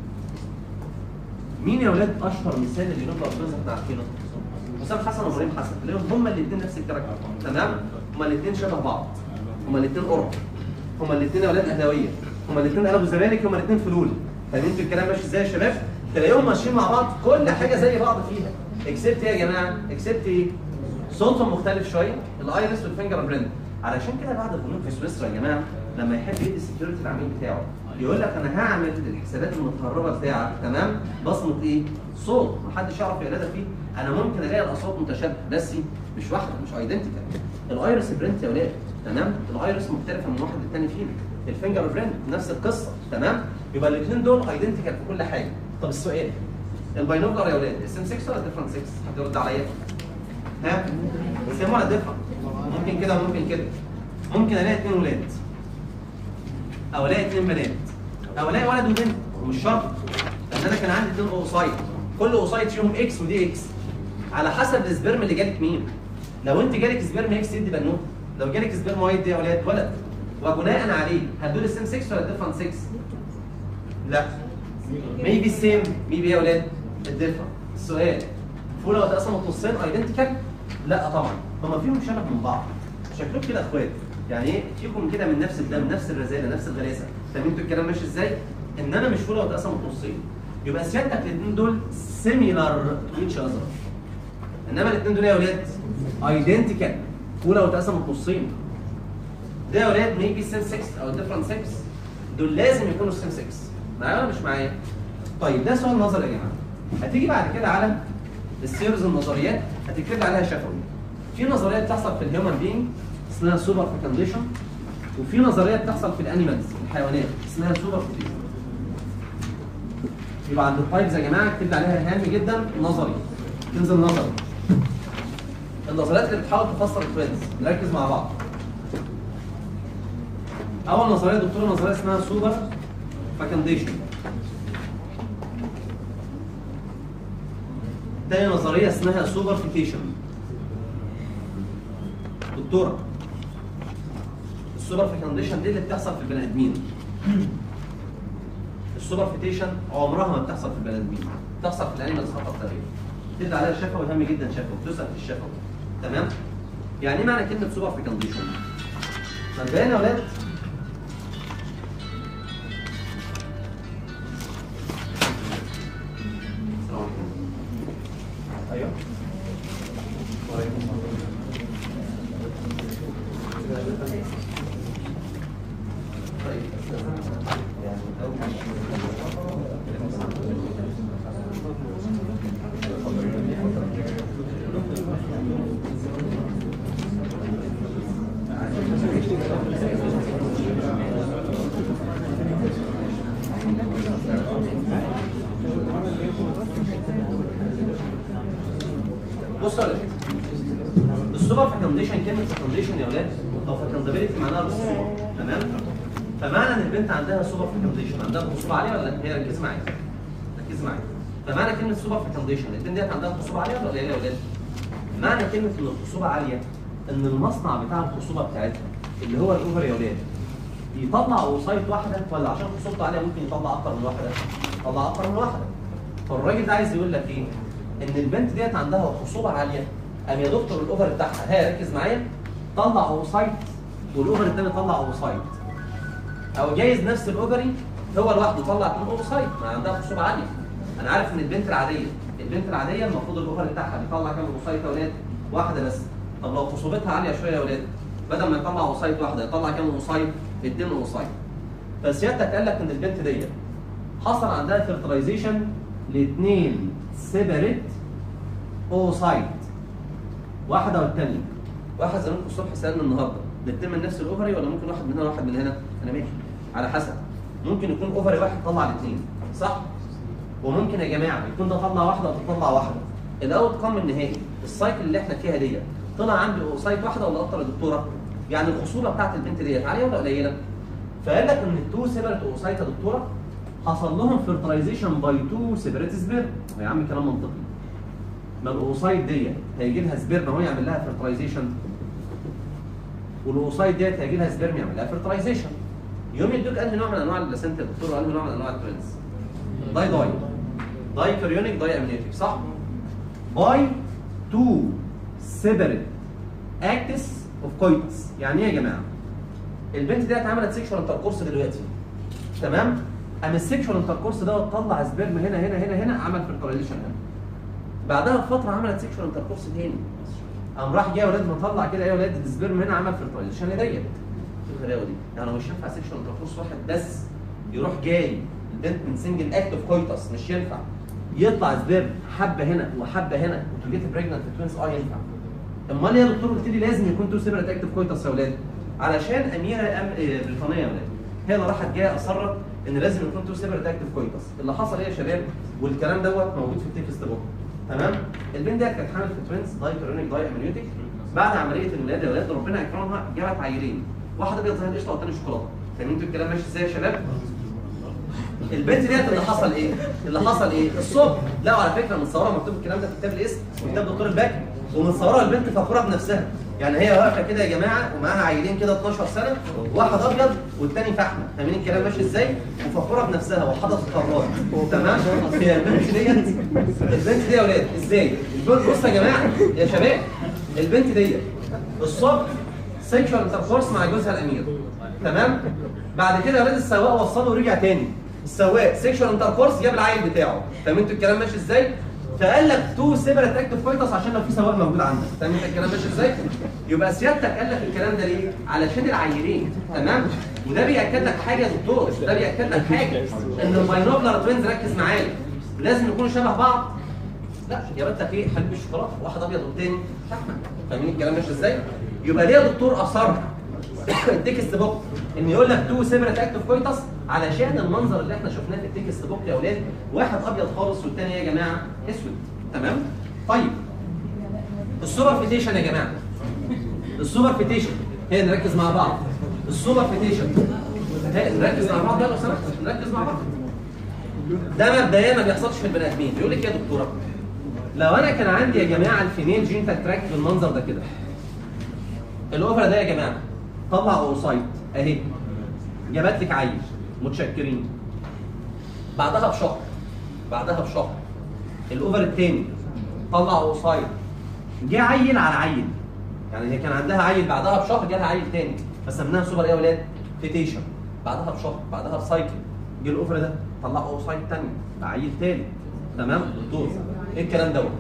مين يا ولاد اشهر مثال اللي نبدا بس احنا عارفينه حسام حسن وابراهيم حسن تلاقيهم هما الاثنين نفس الكاركتر تمام هما الاثنين شبه بعض هما الاثنين قرب هما الاثنين اولاد اهلاويه هما الاثنين قلبوا زمالك هما الاثنين فلول فاهمين انتوا الكلام ماشي ازاي يا شباب تلاقيهم ماشيين مع بعض كل حاجه زي بعض فيها اكسبت ايه يا جماعه اكسبت ايه صوتهم مختلف شويه الايرس والفينجر برنت علشان كده بعد البنوك في سويسرا يا جماعه لما يحب يدي السكيورتي العميل بتاعه يقول لك انا هعمل الحسابات المتهربه بتاعك تمام بصمه ايه؟ صوت محدش يعرف يقلدها فيه انا ممكن الاقي الاصوات متشابهه بس مش واحده مش ايدنتيكال الايرس برنت يا ولاد تمام الايرس مختلفه من واحد للتاني فينا الفينجر برنت نفس القصه تمام يبقى الاثنين دول ايدنتيكال في كل حاجه طب السؤال الباينوكلر يا ولاد اسم 6 ولا ديفرنت 6 هترد عليا ها سيم ولا ديفرنت ممكن كده وممكن كده ممكن الاقي اثنين ولاد او الاقي اثنين بنات او الاقي ولد وبنت ومش شرط لان انا كان عندي اثنين اوسايت كل اوسايت فيهم اكس ودي اكس على حسب السبرم اللي جالك مين لو انت جالك سبرم اكس يدي بنوت لو جالك سبرم واي دي يا ولاد ولد وبناء عليه هتدول السيم 6 ولا الديفرنت 6 لا ميبي السيم ميبي يا ولاد الديفرنت السؤال فوله وتقسموا نصين ايدنتيكال لا طبعا هما فيهم شبه من بعض شكلهم كده اخوات يعني ايه فيكم كده من نفس الدم نفس الرزاله نفس الغلاسه فاهمين انتوا الكلام ماشي ازاي ان انا مش فوله وتقسموا نصين يبقى سيادتك الاثنين دول سيميلار تو ايتش اذر انما الاثنين دول يا ولاد ايدنتيكال فوله وتقسموا نصين ده يا ولاد ميبي سيم 6 او ديفرنت 6 دول لازم يكونوا سيم 6 معايا ولا مش معايا؟ طيب ده سؤال نظري يا جماعه هتيجي بعد كده على السيرز النظريات هتكتب عليها شفوي في نظريات بتحصل في الهيومن بينج اسمها سوبر فيكنديشن وفي نظريات بتحصل في الانيمالز الحيوانات اسمها سوبر فيكنديشن يبقى عند التايبز يا جماعه اكتب عليها هام جدا نظري تنزل نظري النظريات اللي بتحاول تفسر التوينز نركز مع بعض اول نظريه دكتور نظريه اسمها سوبر فاكنديشن تاني نظريه اسمها سوبر فيكيشن دكتوره السوبر فيكنديشن دي اللي بتحصل في البني ادمين السوبر فيتيشن عمرها ما بتحصل في البني ادمين بتحصل في الانيمالز فقط تقريبا تدي عليها شفوي هام جدا شفوي بتسال في الشفوي تمام يعني ايه معنى كلمه سوبر فيكنديشن مبدئيا يا ولاد السلام عليكم ايوه وعليكم بصوا يا ولاد السوبر فيكنديشن كلمه فيكنديشن يا ولاد او فيكندابيلتي معناها الخصوبه تمام فمعنى ان البنت عندها سوبر فيكنديشن عندها خصوبه عاليه ولا لا هي ركز معايا ركز معايا فمعنى كلمه سوبر فيكنديشن البنت ديت عندها خصوبه عاليه ولا قليله يا ولاد معنى كلمه ان الخصوبه عاليه ان المصنع بتاع الخصوبه بتاعتها اللي هو الاوفر يا ولاد يطلع وسايط واحده ولا عشان خصوبته عاليه ممكن يطلع اكتر من واحده يطلع اكتر من واحده فالراجل ده عايز يقول لك ايه ان البنت ديت عندها خصوبه عاليه قام يا دكتور الاوفر بتاعها ها ركز معايا طلع اوسايت والاوفر الثاني طلع اوسايت او جايز نفس الاوفري هو لوحده طلع اثنين اوسايت ما عندها خصوبه عاليه انا عارف ان البنت العاديه البنت العاديه المفروض الاوفر بتاعها بيطلع كام اوسايت يا اولاد واحده بس طب لو خصوبتها عاليه شويه يا اولاد بدل ما يطلع اوسايت واحده يطلع كام اوسايت اثنين اوسايت فسيادتك قال لك ان البنت ديت حصل عندها فيرتلايزيشن لاثنين سيبريت اوسايت واحده والثانيه واحد زمانكم الصبح سالنا النهارده الاثنين من نفس الاوفري ولا ممكن واحد من هنا وواحد من هنا انا ماشي على حسب ممكن يكون اوفري واحد طلع الاثنين صح وممكن يا جماعه يكون ده طلع واحده وتطلع واحده الاوت كام النهائي السايكل اللي احنا فيها ديت طلع عندي اوسايت واحده ولا اكتر يا دكتوره يعني الخصوبه بتاعت البنت ديت عاليه ولا قليله فقال لك ان التو سيبريت اوسايت يا دكتوره حصل لهم فيرتلايزيشن باي تو سيبريت سبيرم يا عم كلام منطقي ما الاوسايد ديت هيجي لها سبيرم اهو يعمل لها فيرتلايزيشن والاوسايد ديت هيجي لها سبيرم يعمل لها فيرتلايزيشن يوم يدوك انهي نوع من انواع البلاسنتا يا دكتور وانهي نوع من انواع التوينز داي داي داي كاريونيك داي امنيوتيك صح باي تو سيبريت اكتس اوف كويتس يعني ايه يا جماعه البنت ديت عملت سيكشوال انتركورس دلوقتي تمام قام السيكشوال انتركورس ده طلع سبيرم هنا هنا هنا هنا عمل فيرتلايزيشن هنا بعدها بفتره عملت سيكشوال انتركورس تاني قام راح جاي يا ولاد مطلع كده يا ولاد السبيرم هنا عمل فيرتلايزيشن ديت شوف الغلاوه دي يعني مش ينفع سيكشوال انتركورس واحد بس يروح جاي البنت من سنجل اكت اوف كويتس مش ينفع يطلع سبيرم حبه هنا وحبه هنا وتجيت بريجننت في توينز اه ينفع امال يا دكتور قلت لي لازم يكون تو سيبريت اكتف كويتس يا ولاد علشان اميره أم... آه، بريطانيه يا ولاد هي اللي راحت جايه اصرت ان لازم يكون تو سيبريت اكتف كويتس اللي حصل ايه يا شباب والكلام دوت موجود في التكست بوك تمام البنت ديت كانت حامل في توينز داي كرونيك داي امنيوتيك بعد عمليه الولاده يا ولاد ربنا اكرمها جابت عيلين واحد ابيض زي القشطه والتاني شوكولاته فاهمين انتوا الكلام ماشي ازاي يا شباب البنت ديت اللي حصل ايه؟ اللي حصل ايه؟ الصبح لقوا على فكره متصوره مكتوب الكلام ده في كتاب الاسم وكتاب دكتور الباكي ومتصوره البنت فخوره بنفسها يعني هي واقفه كده يا جماعه ومعاها عيلين كده 12 سنه واحد ابيض والتاني فحمه فاهمين الكلام ماشي ازاي وفخوره بنفسها وحاطه قرارات تمام هي البنت ديت البنت دي يا ولاد ازاي البنت بصوا يا جماعه يا شباب البنت ديت الصبح سيكشوال انتركورس مع جوزها الامير تمام بعد كده يا ولاد السواق وصله ورجع تاني السواق سيكشوال انتركورس جاب العيل بتاعه فاهم انتوا الكلام ماشي ازاي فقال لك تو سيبريت اكتف فايتس عشان لو في سواق موجود عندك فاهم انت الكلام ماشي ازاي يبقى سيادتك قال لك الكلام ده ليه علشان العيلين تمام وده بياكد لك حاجه يا دكتور ده بياكد لك حاجه ان الباينوبلر توينز ركز معايا لازم يكونوا شبه بعض لا يا بنتك ايه حليب الشوكولاته واحد ابيض والتاني فحمه فاهمين الكلام ماشي ازاي يبقى ليه يا دكتور اصر التكست بوك ان يقول لك تو سيبريت اكتف كويتس علشان المنظر اللي احنا شفناه في التكست بوك يا اولاد واحد ابيض خالص والتاني يا جماعه اسود تمام طيب السوبر فيتيشن يا جماعه السوبر فيتيشن هي نركز مع بعض السوبر فيتيشن هي نركز مع بعض بقى لو سمحت نركز مع بعض ده مبدئيا ما بيحصلش في البني ادمين بيقول لك يا دكتوره لو انا كان عندي يا جماعه الفيميل جينيتال تراكت بالمنظر ده كده الاوفر ده يا جماعه طلع اوسايت اهي جابت لك عيل متشكرين بعدها بشهر بعدها بشهر الاوفر الثاني طلع اوسايت جه عيل على عيل يعني هي كان عندها عيل بعدها بشهر جالها عيل تاني فسمناها سوبر ايه يا ولاد؟ فيتيشن بعدها بشهر بعدها بسايكل جه الاوفر ده طلع اوسايت تاني عيل تاني تمام دكتور ايه الكلام دوت؟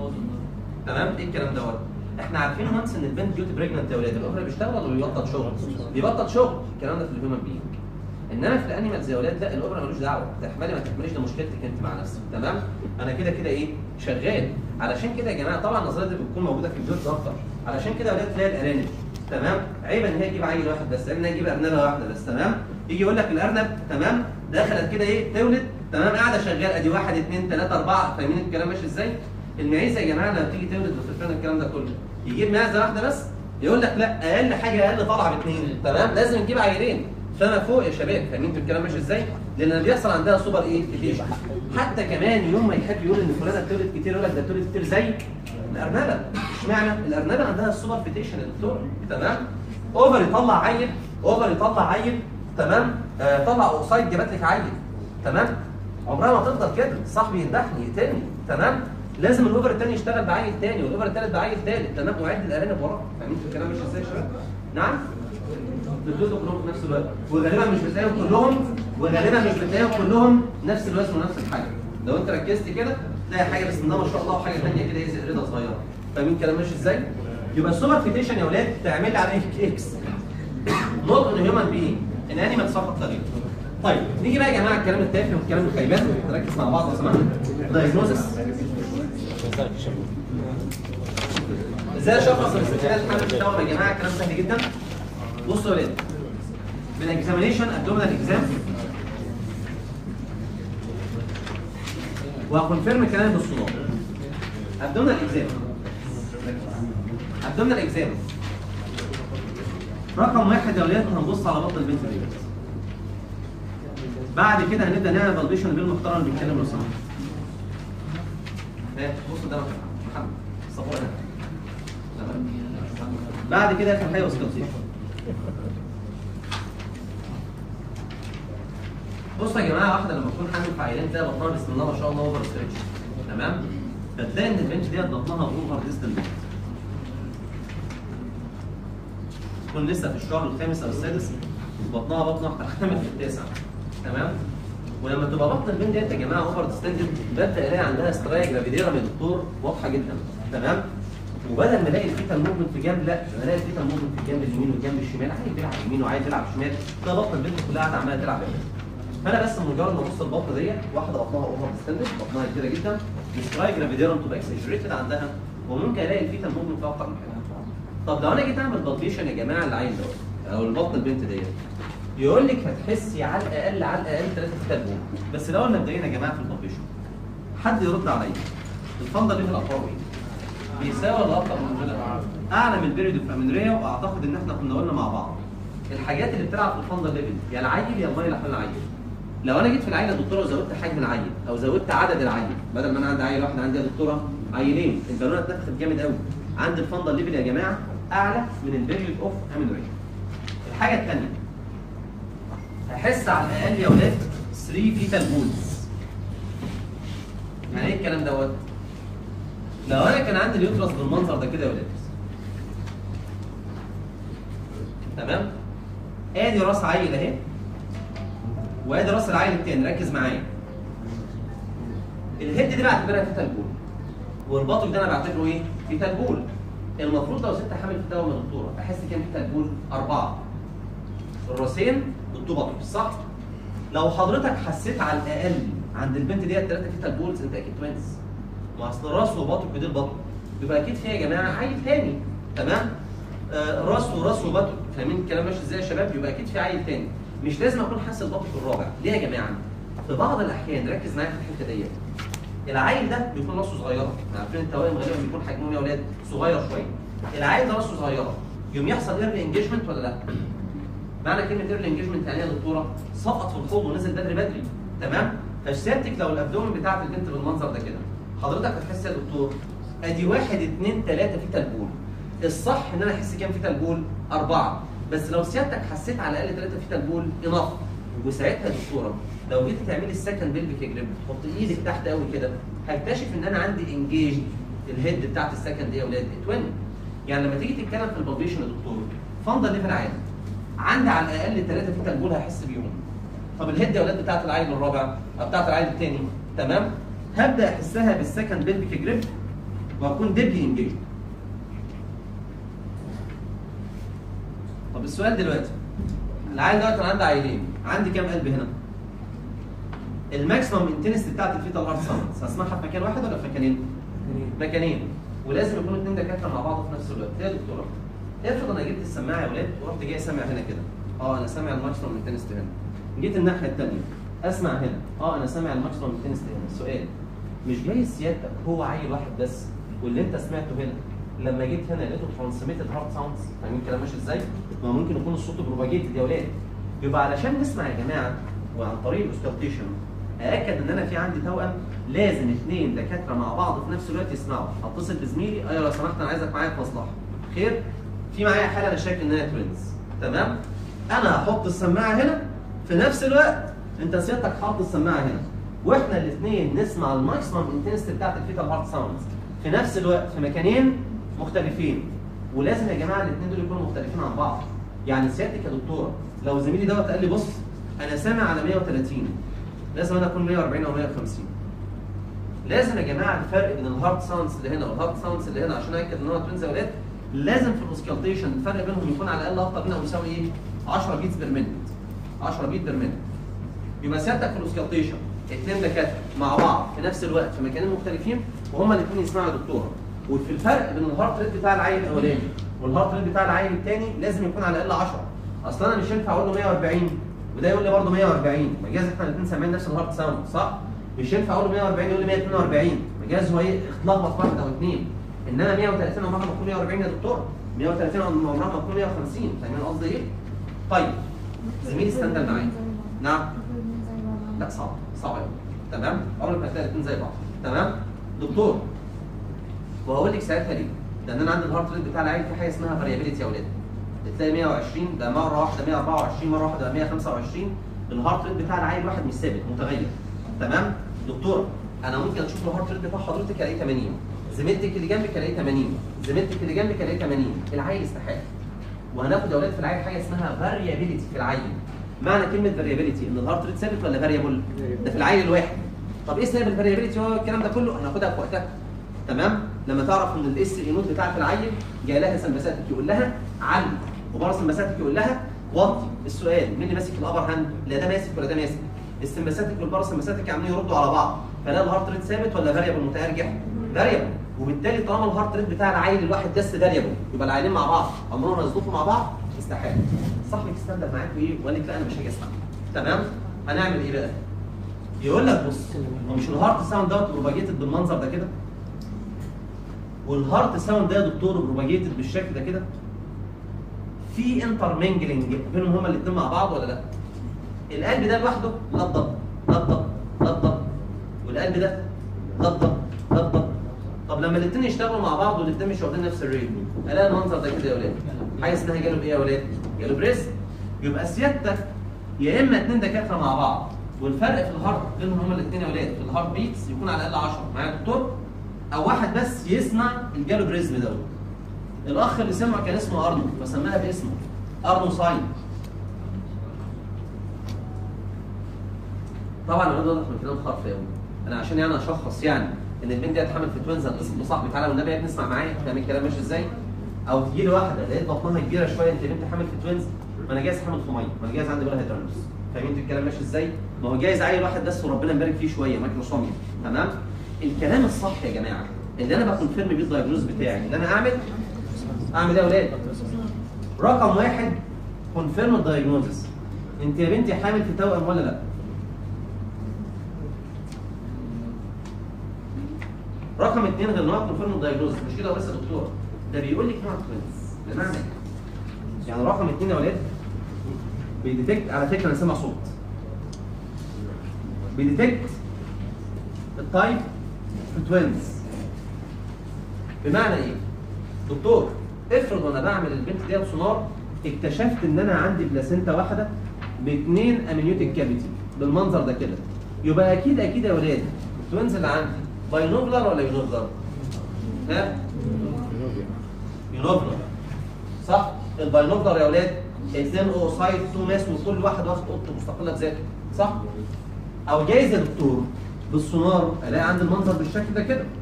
تمام ايه الكلام دوت؟ احنا عارفين وانس ان البنت جوت بريجننت يا ولاد الاوفر بيشتغل ولا بيبطل شغل؟ بيبطل شغل الكلام ده في الهيومن بينج انما في الانيمالز يا ولاد لا الاوبرا ملوش دعوه تحملي ما تحمليش ده مشكلتك انت مع نفسك تمام انا كده كده ايه شغال علشان كده يا جماعه طبعا النظريه دي بتكون موجوده في البيوت اكتر علشان كده يا ولاد تلاقي الارانب تمام عيب ان هي تجيب عيل واحد بس عيب ان هي تجيب ارنبه واحده بس تمام يجي يقول لك الارنب تمام دخلت كده ايه تولد تمام قاعده شغال ادي واحد اثنين ثلاثه اربعه فاهمين الكلام ماشي ازاي؟ المعيزه يا جماعه لما بتيجي تولد وتفرن الكلام ده كله يجيب معزه واحده بس يقول لك لا اقل حاجه اقل طالعه باثنين تمام لازم نجيب عيلين فما فوق يا شباب فاهمين انتوا الكلام ماشي ازاي؟ لان بيحصل عندها سوبر ايه؟ كتير حتى كمان يوم ما يحب يقول ان فلانه بتولد كتير يقول لك ده بتولد كتير زي الارنبه اشمعنى؟ الارنبه عندها السوبر فيتيشن يا دكتور تمام؟ اوفر يطلع عيل اوفر يطلع عيل تمام؟ آه طلع اوسايد جابت لك عيل تمام؟ عمرها ما تفضل كده صاحبي يذبحني يقتلني تمام؟ لازم الاوفر الثاني يشتغل بعيل ثاني والاوفر الثالث بعيل ثالث تمام وعد الارانب وراه فاهمين انتوا الكلام ماشي ازاي يا شباب؟ نعم؟ بتدوزوا كلهم في نفس الوقت وغالبا مش بتلاقيهم كلهم وغالبا مش بتلاقيهم كلهم نفس الوزن ونفس الحاجه لو انت ركزت كده تلاقي حاجه بسم الله ما شاء الله وحاجه ثانيه كده ايه زئرده صغيره فاهمين الكلام ماشي ازاي؟ يبقى السوبر فيتيشن يا ولاد تعمل عليه اكس نوت ان هيومن بي ان انيمال فقط لا غير طيب نيجي بقى يا جماعه الكلام التافه والكلام الخيبان نركز مع بعض لو سمحت دايجنوزس ازاي اشخص الاستشفاء الحمل الشوم يا جماعه الكلام سهل جدا بصوا يا ولاد بالاكزامينيشن ابدومينال اكزام وهكونفيرم كلامي بالصداع ابدومينال اكزام ابدومينال اكزام رقم واحد يا ولاد هنبص على بطن البنت دي بعد كده هنبدا نعمل فالبيشن بالمحترم اللي بيتكلم لو سمحت ها بصوا ده محمد صبور هنا تمام. بعد كده اخر حاجه وسكوتيشن بصوا يا جماعه واحده لما تكون حامل في عيلين تلاقي بطنها بسم الله ما شاء الله اوفر ستريتش تمام فتلاقي ان البنت ديت بطنها اوفر ديستنت تكون لسه في الشهر الخامس او السادس بطنها بطنها هتحتمل في التاسع تمام ولما تبقى بطن البنت ديت يا جماعه اوفر ديستنتد ببدا الاقي عندها سترايك جرافيديرا من الدكتور واضحه جدا تمام وبدل ما الاقي الفيتال موفمنت في جنب لا انا الاقي الفيتال موفمنت في الجنب اليمين والجنب الشمال عايز يلعب يمين وعايز يلعب شمال تلاقي بطن البنت كلها قاعده عماله تلعب يمين فانا بس مجرد ما ابص البطن ديت واحده بطنها اوفر ديستندد بطنها كبيره جدا السترايك جرافيديرا تبقى اكسجريتد عندها وممكن الاقي الفيتال موفمنت في اكتر من حاجه طب لو انا جيت اعمل بالبيشن يا جماعه العين دوت او البطن البنت ديت يقول لك هتحسي على الاقل على الاقل ثلاثه كتاب بس الاول مبدئيا يا جماعه في البالبيشن حد يرد عليا الفندق اللي في الاطراف ايه؟ بيساوي ولا اكتر من كده؟ اعلى من البيريد اوف امينريا واعتقد ان احنا كنا قلنا مع بعض الحاجات اللي بتلعب في الفندق ليفل يا العيل يا الميه لحم العيل لو انا جيت في العيله يا دكتوره وزودت حجم العيل او زودت عدد العيل بدل ما انا عندي عيل واحد عندي يا دكتوره عيلين البالونه اتنفخت جامد قوي عند الفندل ليفل يا جماعه اعلى من البيريود اوف امينوريا الحاجه الثانيه هحس على الاقل يا ولاد 3 فيتال بولز يعني ايه الكلام دوت؟ لو انا كان عندي اليوترس بالمنظر ده كده يا ولاد تمام ادي راس عيل اهي وادي راس العيل التاني ركز معايا الهيد دي بعتبرها فيتال بول والبطن ده انا بعتبره ايه؟ فيتال بول المفروض لو ست حامل في دواء من الدكتوره احس كام فيتال بول؟ اربعه الراسين والتو بطن صح؟ لو حضرتك حسيت على الاقل عند البنت ديت ثلاثه فيتال بولز انت اكيد توينز ما اصل راس وبطن ودي البطن يبقى اكيد فيها يا جماعه عيل تاني تمام؟ آه راس وراس وبطن فاهمين الكلام ماشي ازاي يا شباب؟ يبقى اكيد في عيل تاني مش لازم اكون حاسس البطن في الرابع ليه يا جماعه؟ في بعض الاحيان ركز معايا في الحته ديت العيل ده بيكون راسه صغيره عارفين التوائم غالبا بيكون حجمهم يا اولاد صغير شويه العيل ده راسه صغيره يوم يحصل ايرلي انجيجمنت ولا لا؟ معنى كلمه ايرلي انجيجمنت يعني ايه يا دكتوره؟ سقط في الحوض ونزل بدري بدري تمام؟ فسيادتك لو الابدومن بتاعت البنت بالمنظر ده كده حضرتك هتحس يا دكتور ادي واحد اثنين ثلاثه في تلبول الصح ان انا احس كام في تلبول؟ اربعه بس لو سيادتك حسيت على الاقل ثلاثه في تلبول انف وساعتها يا دكتوره لو جيت تعملي السكند بيلفيك جريب تحط ايدك تحت قوي كده هكتشف ان انا عندي انجيج الهيد بتاعت السكند دي يا اولاد اتون يعني لما تيجي تتكلم في البلبيشن يا دكتور فندل ليفل عالي عندي على الاقل ثلاثه في تلبول هحس بيهم طب الهيد يا اولاد بتاعت العيل الرابع او بتاعت العيل الثاني تمام هبدا احسها بالسكند بيلفيك جريب واكون ديبلي انجيج طب السؤال دلوقتي العيل دوت انا عندي عيلين عندي كام قلب هنا؟ الماكسيمم انتنستي بتاعت الفيتال هارت ساوندز هسمعها في مكان واحد ولا في مكانين؟ مكانين ولازم يكونوا اثنين دكاتره مع بعض في نفس الوقت يا دكتوره افرض انا جبت السماعه يا ولاد ورحت جاي سامع هنا كده اه انا سامع الماكسيمم انتنستي هنا جيت الناحيه الثانيه اسمع هنا اه انا سامع الماكسيمم انتنستي هنا السؤال مش جاي سيادتك هو عيل واحد بس واللي انت سمعته هنا لما جيت هنا لقيته ترانسميتد هارت ساوندز فاهمين الكلام ماشي ازاي؟ ما ممكن يكون الصوت بروباجيتد يا ولاد يبقى علشان نسمع يا جماعه وعن طريق الاوستالتيشن ااكد ان انا في عندي توأم لازم اثنين دكاتره مع بعض في نفس الوقت يسمعوا اتصل بزميلي ايوه لو سمحت انا عايزك معايا في مصلحه خير في معايا حاله انا شايف ان هي توينز تمام انا هحط السماعه هنا في نفس الوقت انت سيادتك حاطط السماعه هنا واحنا الاثنين نسمع الماكسيمم انتنستي بتاعت الفيتال هارت ساوندز في نفس الوقت في مكانين مختلفين ولازم يا جماعه الاثنين دول يكونوا مختلفين عن بعض يعني سيادتك يا دكتوره لو زميلي دوت قال لي بص انا سامع على 130 لازم انا اكون 140 او 150 لازم يا جماعه الفرق بين الهارت ساوندز اللي هنا والهارت ساوندز اللي هنا عشان اكد ان هو توينز اولاد لازم في الاوسكالتيشن الفرق بينهم يكون على الاقل اكتر من او يساوي ايه 10 بيتس بير مينت 10 بيت بير مينت يبقى سيادتك في الاوسكالتيشن اثنين دكاتره مع بعض في نفس الوقت في مكانين مختلفين وهما الاثنين يسمعوا يا دكتوره وفي الفرق بين الهارت ريت بتاع العيل الاولاني والهارت ريت بتاع العيل الثاني لازم يكون على الاقل 10 اصل انا مش ينفع اقول له 140 وده يقول لي برضه 140 مجاز احنا الاثنين سامعين نفس الهارت ساوند صح؟ مش ينفع اقول له 140 يقول لي 142 مجاز هو ايه اتلخبط في واحد او اثنين انما 130 عمرها ما تكون 140 يا دكتور 130 عمرها ما تكون 150 فاهمين قصدي ايه؟ طيب زميلي استنى معايا نعم لا صعب صعب قوي تمام عمرك ما هتلاقي الاثنين زي بعض تمام دكتور وهقول لك ساعتها ليه لان انا عندي الهارت ريت بتاع العيل في حاجه اسمها فاريابيلتي يا اولاد تلاقي 120 ده مره واحده 124 مره واحده 125 الهارت ريت بتاع العيل واحد مش ثابت متغير تمام دكتوره انا ممكن اشوف الهارت ريت بتاع حضرتك الاقيه 80 زميلتك اللي جنبك الاقيه 80 زميلتك اللي جنبك الاقيه 80 العيل استحاله وهناخد يا اولاد في العيل حاجه اسمها فاريابيلتي في العيل معنى كلمه فاريابيلتي ان الهارت ريت ثابت ولا فاريبل ده في العيل الواحد طب ايه سبب الفاريابيلتي هو الكلام ده كله هناخدها في وقتها تمام لما تعرف ان الاس اي نوت بتاعت العيل جاي لها سمباساتك يقول لها علي وبره سمباساتك يقول لها وطي السؤال مين اللي ماسك الابر هاند لا ده ماسك ولا ده ماسك السمباساتك والبره سمباساتك عاملين يردوا على بعض فلا الهارت ريت ثابت ولا فاريبل متارجح فاريبل وبالتالي طالما الهارت ريت بتاع العيل الواحد بس فاريبل يبقى العيلين مع بعض عمرهم ما يصدفوا مع بعض استحاله صاحبك استندل معاك ايه وقال لك لا انا مش هاجي اسمع تمام هنعمل ايه بقى يقول لك بص هو مش الهارت ساوند دوت بروباجيتد بالمنظر ده كده والهارت ساوند ده يا دكتور بروباجيتد بالشكل ده كده في انترمنجلنج بينهم هما الاثنين مع بعض ولا لا؟ القلب ده لوحده ضبضب ضبضب ضبضب والقلب ده ضبضب ضبضب طب طب لما الاثنين يشتغلوا مع بعض والاثنين مش واخدين نفس الريت الاقي المنظر ده كده يا ولاد حاجه اسمها جاله ايه يا ولاد؟ جاله بريس يبقى سيادتك يا اما اثنين دكاتره مع بعض والفرق في الهارت بينهم هما الاثنين يا ولاد في الهارت بيتس يكون على الاقل 10 معايا يا دكتور او واحد بس يسمع الجالو بريزم دوت الاخ اللي سمع كان اسمه ارنو فسماها باسمه ارنو ساين طبعا الولاد واضح من كلام خرف قوي انا عشان يعني اشخص يعني ان البنت دي هتحمل في توينز هتصل بصاحبي تعالى والنبي يا ابني اسمع معايا فاهم الكلام ماشي ازاي؟ او تجي لي واحده لقيت بطنها كبيره شويه انت بنت حامل في توينز ما انا جايز حامل في ميه ما انا جايز عندي بقى هيدرانوس فاهمين انتوا الكلام ماشي ازاي؟ ما هو جايز عيل واحد بس وربنا يبارك فيه شويه مايكروسوميا تمام؟ الكلام الصح يا جماعه اللي انا بكونفيرم بيه الدايجنوز بتاعي ان انا اعمل اعمل ايه يا اولاد؟ رقم واحد كونفيرم الدايجنوزس انت يا بنتي حامل في توأم ولا لا؟ رقم اثنين غير نوع كونفيرم الدايجنوزس مش كده بس يا دكتور ده بيقول لك نوع توينز بمعنى إيه؟ يعني رقم اثنين يا ولاد بيديتكت على فكره انا سامع صوت بيديتكت التايب في توينز بمعنى ايه؟ دكتور افرض وانا بعمل البنت ديت سونار اكتشفت ان انا عندي بلاسينتا واحده باثنين امنيوتيك كافيتي بالمنظر ده كده يبقى اكيد اكيد يا ولاد التوينز اللي عندي باينوبلر ولا يونوبلر؟ ها؟ يونوبلر صح؟ الباينوبلر يا ولاد اثنين اوسايد تو ماس وكل واحد واخد اوضته مستقله بذاته صح؟ او جايز يا دكتور بالسونار الاقي عندي المنظر بالشكل ده كده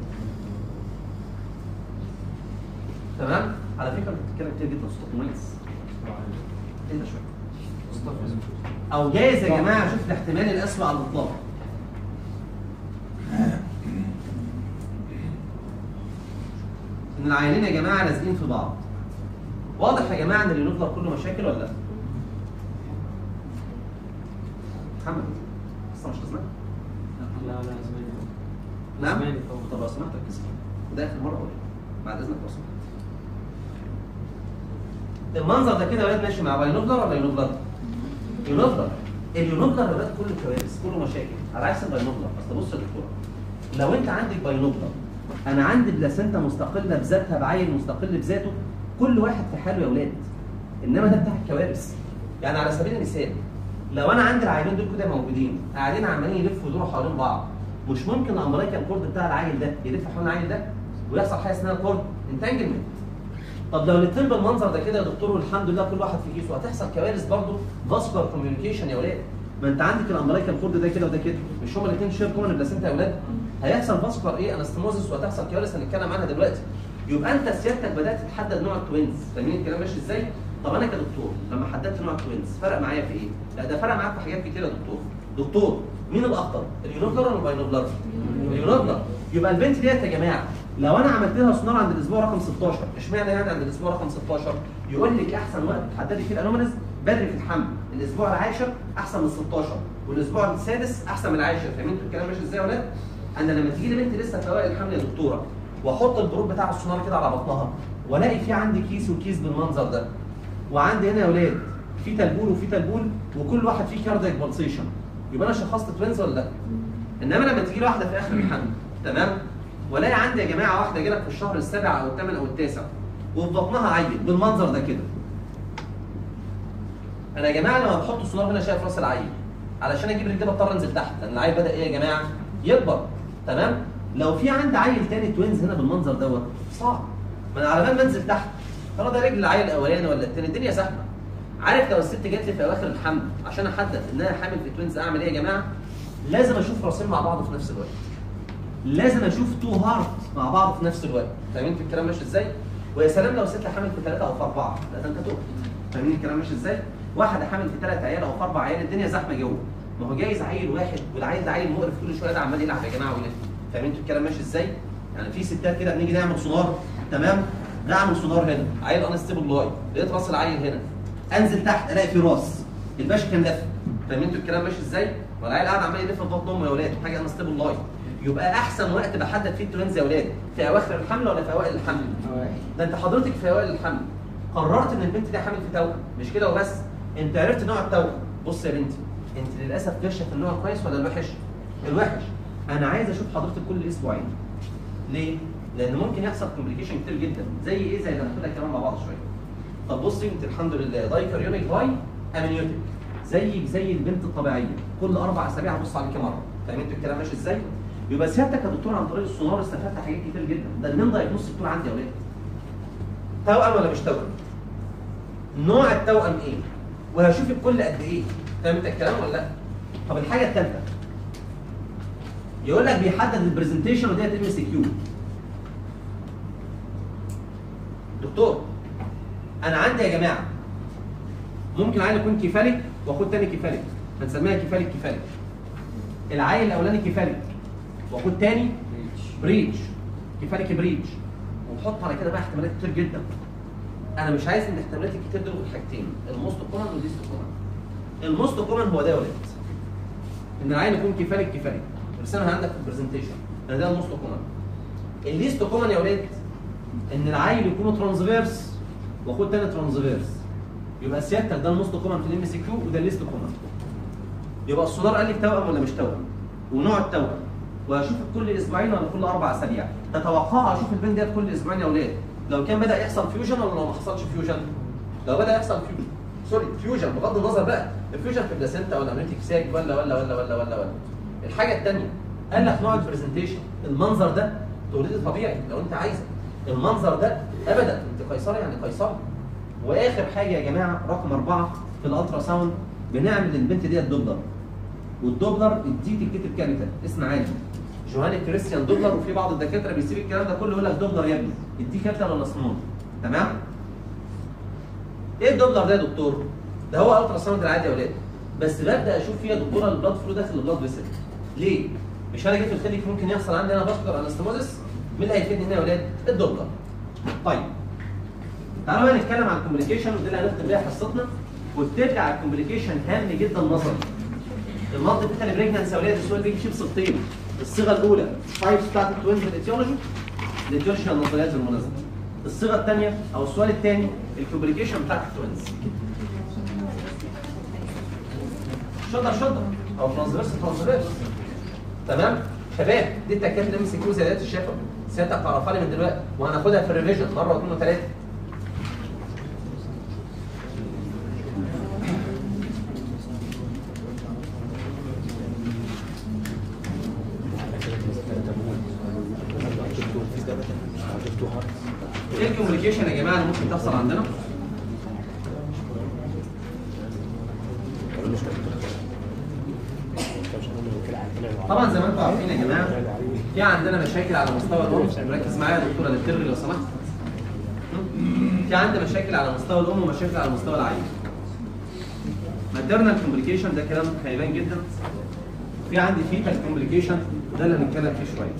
تمام؟ على فكره بتتكلم كتير جدا صوتك مميز ايه ده شويه او جايز يا جماعه شوف الاحتمال الاسوء على الاطلاق ان العيانين يا جماعه لازقين في بعض واضح يا جماعه ان اليونوفلر كله مشاكل ولا لا؟ محمد لسه مش لازمه؟ لا لا زميلي نعم؟ زميلي طبعا. طب لو سمحت ركز ده اخر مره اقول بعد اذنك لو سمحت المنظر ده كده يا ولاد ماشي مع باينوفلر ولا يونوفلر؟ يونوفلر اليونوفلر يا ولاد كله كوارث كله مشاكل على عكس الباينوفلر اصل بص يا دكتور لو انت عندك باينوفلر انا عندي بلاسنتا مستقله بذاتها بعين مستقل بذاته كل واحد في حاله يا ولاد انما ده بتاع الكوارث يعني على سبيل المثال لو انا عندي العينين دول كده موجودين قاعدين عمالين يلفوا ويدوروا حوالين بعض مش ممكن الامريكان كورد بتاع العيل ده يلف حوالين العيل ده ويحصل حاجه اسمها كورد انتانجلمنت طب لو الاثنين بالمنظر ده كده يا دكتور والحمد لله كل واحد في كيسه هتحصل كوارث برضه فاسكولار كوميونيكيشن يا ولاد ما انت عندك الامريكان كورد ده كده وده كده مش هما الاثنين شير كومن بلاسنتا يا ولاد هيحصل فاسكولار ايه انستموزس وهتحصل كوارث هنتكلم عنها دلوقتي يبقى انت سيادتك بدات تحدد نوع التوينز فاهمين الكلام ماشي ازاي؟ طب انا كدكتور لما حددت نوع التوينز فرق معايا في ايه؟ لا ده فرق معاك في حاجات كتيره يا دكتور دكتور مين الاخطر؟ اليونوبلر ولا الباينوبلر؟ اليونوبلر يبقى البنت ديت يا جماعه لو انا عملت لها سونار عند الاسبوع رقم 16 اشمعنى يعني عند الاسبوع رقم 16 يقول لك احسن وقت تحددي فيه الانوماليز بدري في الحمل الاسبوع العاشر احسن من 16 والاسبوع السادس احسن من العاشر فاهمين انتوا الكلام ماشي ازاي يا ولاد انا لما تيجي لي بنت لسه في اوائل الحمل يا دكتوره واحط البروب بتاع السونار كده على بطنها والاقي في عندي كيس وكيس بالمنظر ده وعندي هنا يا ولاد في تلبول وفي تلبول وكل واحد فيه كاردياك بالسيشن يبقى انا شخصت توينز ولا لا؟ انما لما تيجي لي واحده في اخر الحمل تمام والاقي عندي يا جماعه واحده جالك في الشهر السابع او الثامن او التاسع وفي بطنها عيل بالمنظر ده كده انا يا جماعه لما بحط السونار هنا شايف راس العيل علشان اجيب رجلي بضطر انزل تحت لان العيل بدا ايه يا جماعه يكبر تمام لو في عندي عيل تاني توينز هنا بالمنظر دوت صعب ما انا على بال ما انزل تحت ترى ده رجل العيل الاولاني ولا التاني الدنيا زحمه عارف لو الست جات لي في اواخر الحمل عشان احدد انها حامل في توينز اعمل ايه يا جماعه لازم اشوف راسين مع بعض في نفس الوقت لازم اشوف تو هارت مع بعض في نفس الوقت فاهمين في الكلام ماشي ازاي ويا سلام لو ست حامل في ثلاثه او في اربعه لا ده انت تقف فاهمين الكلام ماشي ازاي واحده حامل في ثلاث عيال او في اربع عيال الدنيا زحمه جوه ما هو جايز عيل واحد والعيل ده عيل مقرف كل شويه ده عمال يلعب يا جماعه ويلف فاهمين انتوا الكلام ماشي ازاي يعني في ستات كده بنيجي نعمل سونار تمام نعمل سونار هنا عيل انستيبل لاي لقيت راس العيل هنا انزل تحت الاقي في راس الباشا كان لف فاهمين انتوا الكلام ماشي ازاي والعيل قاعد عمال يلف في بطن امه يا ولاد حاجه انستيبل لاي يبقى احسن وقت بحدد فيه التوينز يا ولاد في اواخر الحمل ولا في اوائل الحمل ده انت حضرتك في اوائل الحمل قررت ان البنت دي حامل في توأم مش كده وبس انت عرفت نوع التوأم بص يا بنتي انت للاسف ماشيه في النوع الكويس ولا الوحش الوحش انا عايز اشوف حضرتك كل اسبوعين ليه لان ممكن يحصل كومبليكيشن كتير جدا زي ايه زي اللي هناخدها كمان مع بعض شويه طب بصي انت الحمد لله دايكر يونيك باي امنيوتيك زي زي البنت الطبيعيه كل اربع اسابيع هبص عليكي مره فاهمين انتوا الكلام ماشي ازاي؟ يبقى سيادتك يا دكتور عن طريق السونار استفدت حاجات كتير جدا ده المين دايجنوستيك طول عندي يا ولاد توأم ولا مش توأم؟ نوع التوأم ايه؟ وهشوف الكل قد ايه؟ فاهم انت الكلام ولا لا؟ طب الحاجه الثالثه يقول لك بيحدد البرزنتيشن وديت ام سي كيو دكتور انا عندي يا جماعه ممكن عيل يكون كيفاليك واخد تاني كيفاليك بنسميها كيفاليك كيفاليك العيل الاولاني كيفاليك واخد تاني بريتش كيفاليك بريتش ونحط على كده بقى احتمالات كتير جدا انا مش عايز ان الاحتمالات الكتير دول في حاجتين الموست كومن والليست كومن الموست كومن هو ده يا ولاد ان العين يكون كيفاليك كيفاليك ارسمها عندك في البرزنتيشن لان ده الموست كومن الليست كومن يا ولاد ان العيل يكون ترانسفيرس واخد تاني ترانسفيرس يبقى سيادتك ده الموست كومن في الام سي كيو وده الليست كومن يبقى السونار قال لك توأم ولا مش توأم ونوع التوأم وهشوف كل اسبوعين ولا كل اربع اسابيع تتوقع اشوف البين ديت كل اسبوعين يا اولاد لو كان بدا يحصل فيوجن ولا لو ما حصلش فيوجن لو بدا يحصل فيوجن سوري فيوجن بغض النظر بقى الفيوجن في بلاسينتا ولا امريتيك ساك ولا ولا ولا ولا ولا ولا الحاجه الثانيه قال لك نوع البرزنتيشن المنظر ده توليد طبيعي لو انت عايزه المنظر ده ابدا انت قيصري يعني قيصري واخر حاجه يا جماعه رقم اربعه في الالترا ساوند بنعمل للبنت ديت دوبلر والدوبلر دي تتكتب كارثه اسم عادي جوهاني كريستيان دوبلر وفي بعض الدكاتره بيسيب الكلام ده كله يقول لك دوبلر يا ابني اديه كابيتال ولا سمول تمام ايه الدوبلر ده يا دكتور ده هو الترا ساوند العادي يا ولاد بس ببدا اشوف فيها دكتوره البلاد فلو داخل البلاد فيسل ليه مش انا جيت قلت لك ممكن يحصل عندي انا باسكولار انستموزس مين اللي هيفيدني هنا يا ولاد الدوبلر طيب تعالوا بقى نتكلم عن الكوميونيكيشن وده اللي هنختم بيها حصتنا وبترجع الكوميونيكيشن هام جدا نظري المالتي بيتال بريجنانس يا ولاد السؤال بيجي فيه بصيغتين الصيغه الاولى تايبس بتاعت التوينز الايتيولوجي الايتيولوجي النظريات بالمناسبه الصيغه الثانيه او السؤال الثاني الكوميونيكيشن بتاعت التوينز شطر شطر او ترانسفيرس ترانسفيرس تمام شباب دي التكات الام سي كيو زيادات الشفا سيادتك تعرفها لي من دلوقتي وهناخدها في الريفيجن مره واثنين وثلاثه ايه الكوميونيكيشن يا جماعه اللي ممكن تحصل عندنا؟ طبعا زي ما انتم عارفين يا جماعه في عندنا مشاكل على مستوى الام ركز معايا يا دكتوره للترغي لو سمحت في عندنا مشاكل على مستوى الام ومشاكل على مستوى العيل ماتيرنال كومبليكيشن ده كلام خيبان جدا في عندي فيتال كومبليكيشن ده اللي هنتكلم فيه شويه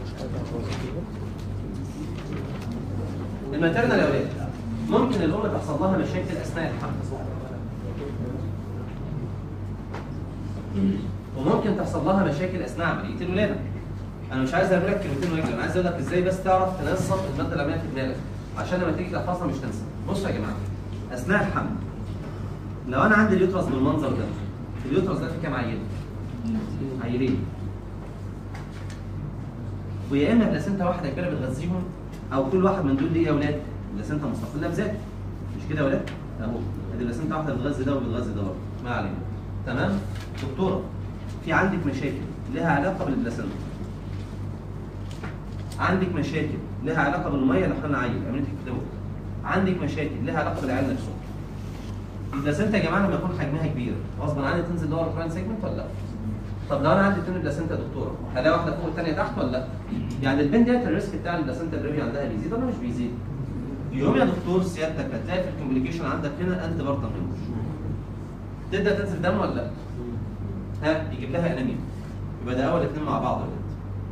الماتيرنال يا ولاد ممكن الام تحصل لها مشاكل اثناء الحمل وممكن تحصل لها مشاكل اثناء عمليه الولاده انا مش عايز اقول لك كلمتين واجب انا عايز اقول لك ازاي بس تعرف تنسق الماده الاماميه في دماغك عشان لما تيجي تحفظها مش تنسى بصوا يا جماعه اثناء الحمل لو انا عندي اليوترس بالمنظر ده اليوترس ده فيه كام عيل؟ عيلين ويا اما بلاسنتا واحده كده بتغذيهم او كل واحد من دول ليه يا اولاد؟ بلاسنتا مستقله بذاته مش كده يا ولاد؟ اهو ادي بلاسنتا واحده بتغذي ده وبتغذي ده برضه ما علينا تمام؟ دكتوره في عندك مشاكل لها علاقه بالبلاسنتا عندك مشاكل لها علاقه بالميه اللي احنا عيل امنيتك فلويد عندك مشاكل لها علاقه بالعيال نفسهم البلاسنتا يا جماعه لما يكون حجمها كبير غصب عني تنزل لور تراين سيجمنت ولا لا؟ طب لو انا عندي اتنين بلاسنتا يا دكتوره هلاقي واحده فوق الثانيه تحت ولا لا؟ يعني البنت ديت الريسك بتاع البلاسنتا بريفي عندها بيزيد ولا مش بيزيد؟ يوم يا دكتور سيادتك هتلاقي في الكوميونيكيشن عندك هنا انت بارتم هيموش تبدا تنزل دم ولا لا؟ ها يجيب لها انيميا يبقى ده اول اثنين مع بعض يا ولاد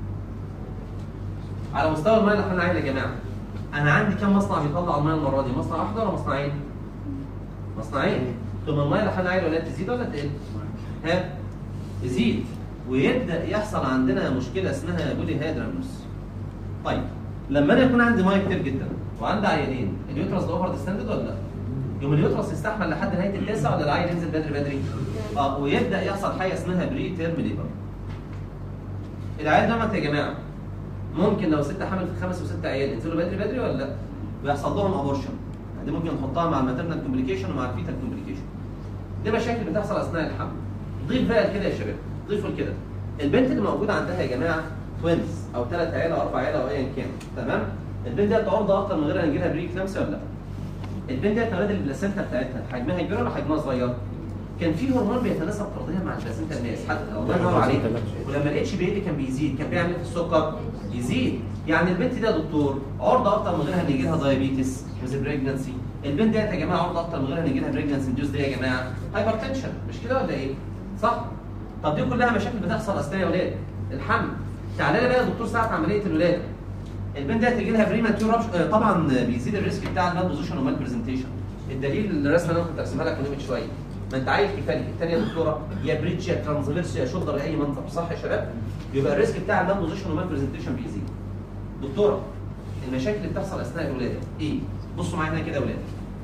على مستوى الميه اللي احنا عايل يا جماعه انا عندي كم مصنع بيطلع الميه المره دي مصنع واحد ولا مصنعين مصنعين ثم الميه اللي احنا عايل ولا تزيد ولا تقل ها تزيد ويبدا يحصل عندنا مشكله اسمها بولي هيدرانوس طيب لما انا يكون عندي ميه كتير جدا وعندي عيالين اليوترس ده اوفر ديستندد ولا لا يوم اليوترس يستحمل لحد نهايه التاسع ولا العيل ينزل بدري بدري اه ويبدا يحصل حاجه اسمها بري تيرم ليبر العيال دوت يا جماعه ممكن لو ست حامل في خمس وست عيال ينزلوا بدري بدري ولا لا؟ بيحصل لهم ابورشن دي ممكن نحطها مع الماترنال كومبليكيشن ومع الفيتال كومبليكيشن دي مشاكل بتحصل اثناء الحمل ضيف بقى كده يا شباب ضيفوا كده البنت اللي موجوده عندها يا جماعه توينز او ثلاث عيله او اربع عيله او ايا كان تمام البنت دي عرضه اكتر من غير ان يجيلها بري كلامسيا ولا لا؟ البنت دي تولد البلاسينتا بتاعتها حجمها كبير ولا حجمها صغير؟ كان في هرمون بيتناسب طرديا مع البلاسينتا الناس حتى الله ينور عليك ولما الاتش بي كان بيزيد كان بيعمل في السكر يزيد يعني البنت دي يا دكتور عرضه اكتر من غيرها ان يجي لها دايابيتس ويز بريجنسي البنت دي يا جماعه عرضه اكتر من غيرها ان يجي لها بريجنسي الجوز دي يا جماعه هايبر تنشن مش كده ولا ايه؟ صح؟ طب دي كلها مشاكل بتحصل اثناء يا ولاد الحمل تعالى لي بقى يا دكتور ساعه عمليه الولاده البنت دي هتجي لها بريماتيور طبعا بيزيد الريسك بتاع المال بوزيشن ومال برزنتيشن الدليل الرسمه اللي انا كنت ارسمها لك من شويه ما انت عايز كفايه الثانيه يا دكتوره يا بريدج يا ترانزفيرس يا شولدر اي منظر صح يا شباب يبقى الريسك بتاع المال بوزيشن ومال برزنتيشن بيزيد دكتوره المشاكل اللي بتحصل اثناء الولاده ايه بصوا معايا هنا كده يا ولاد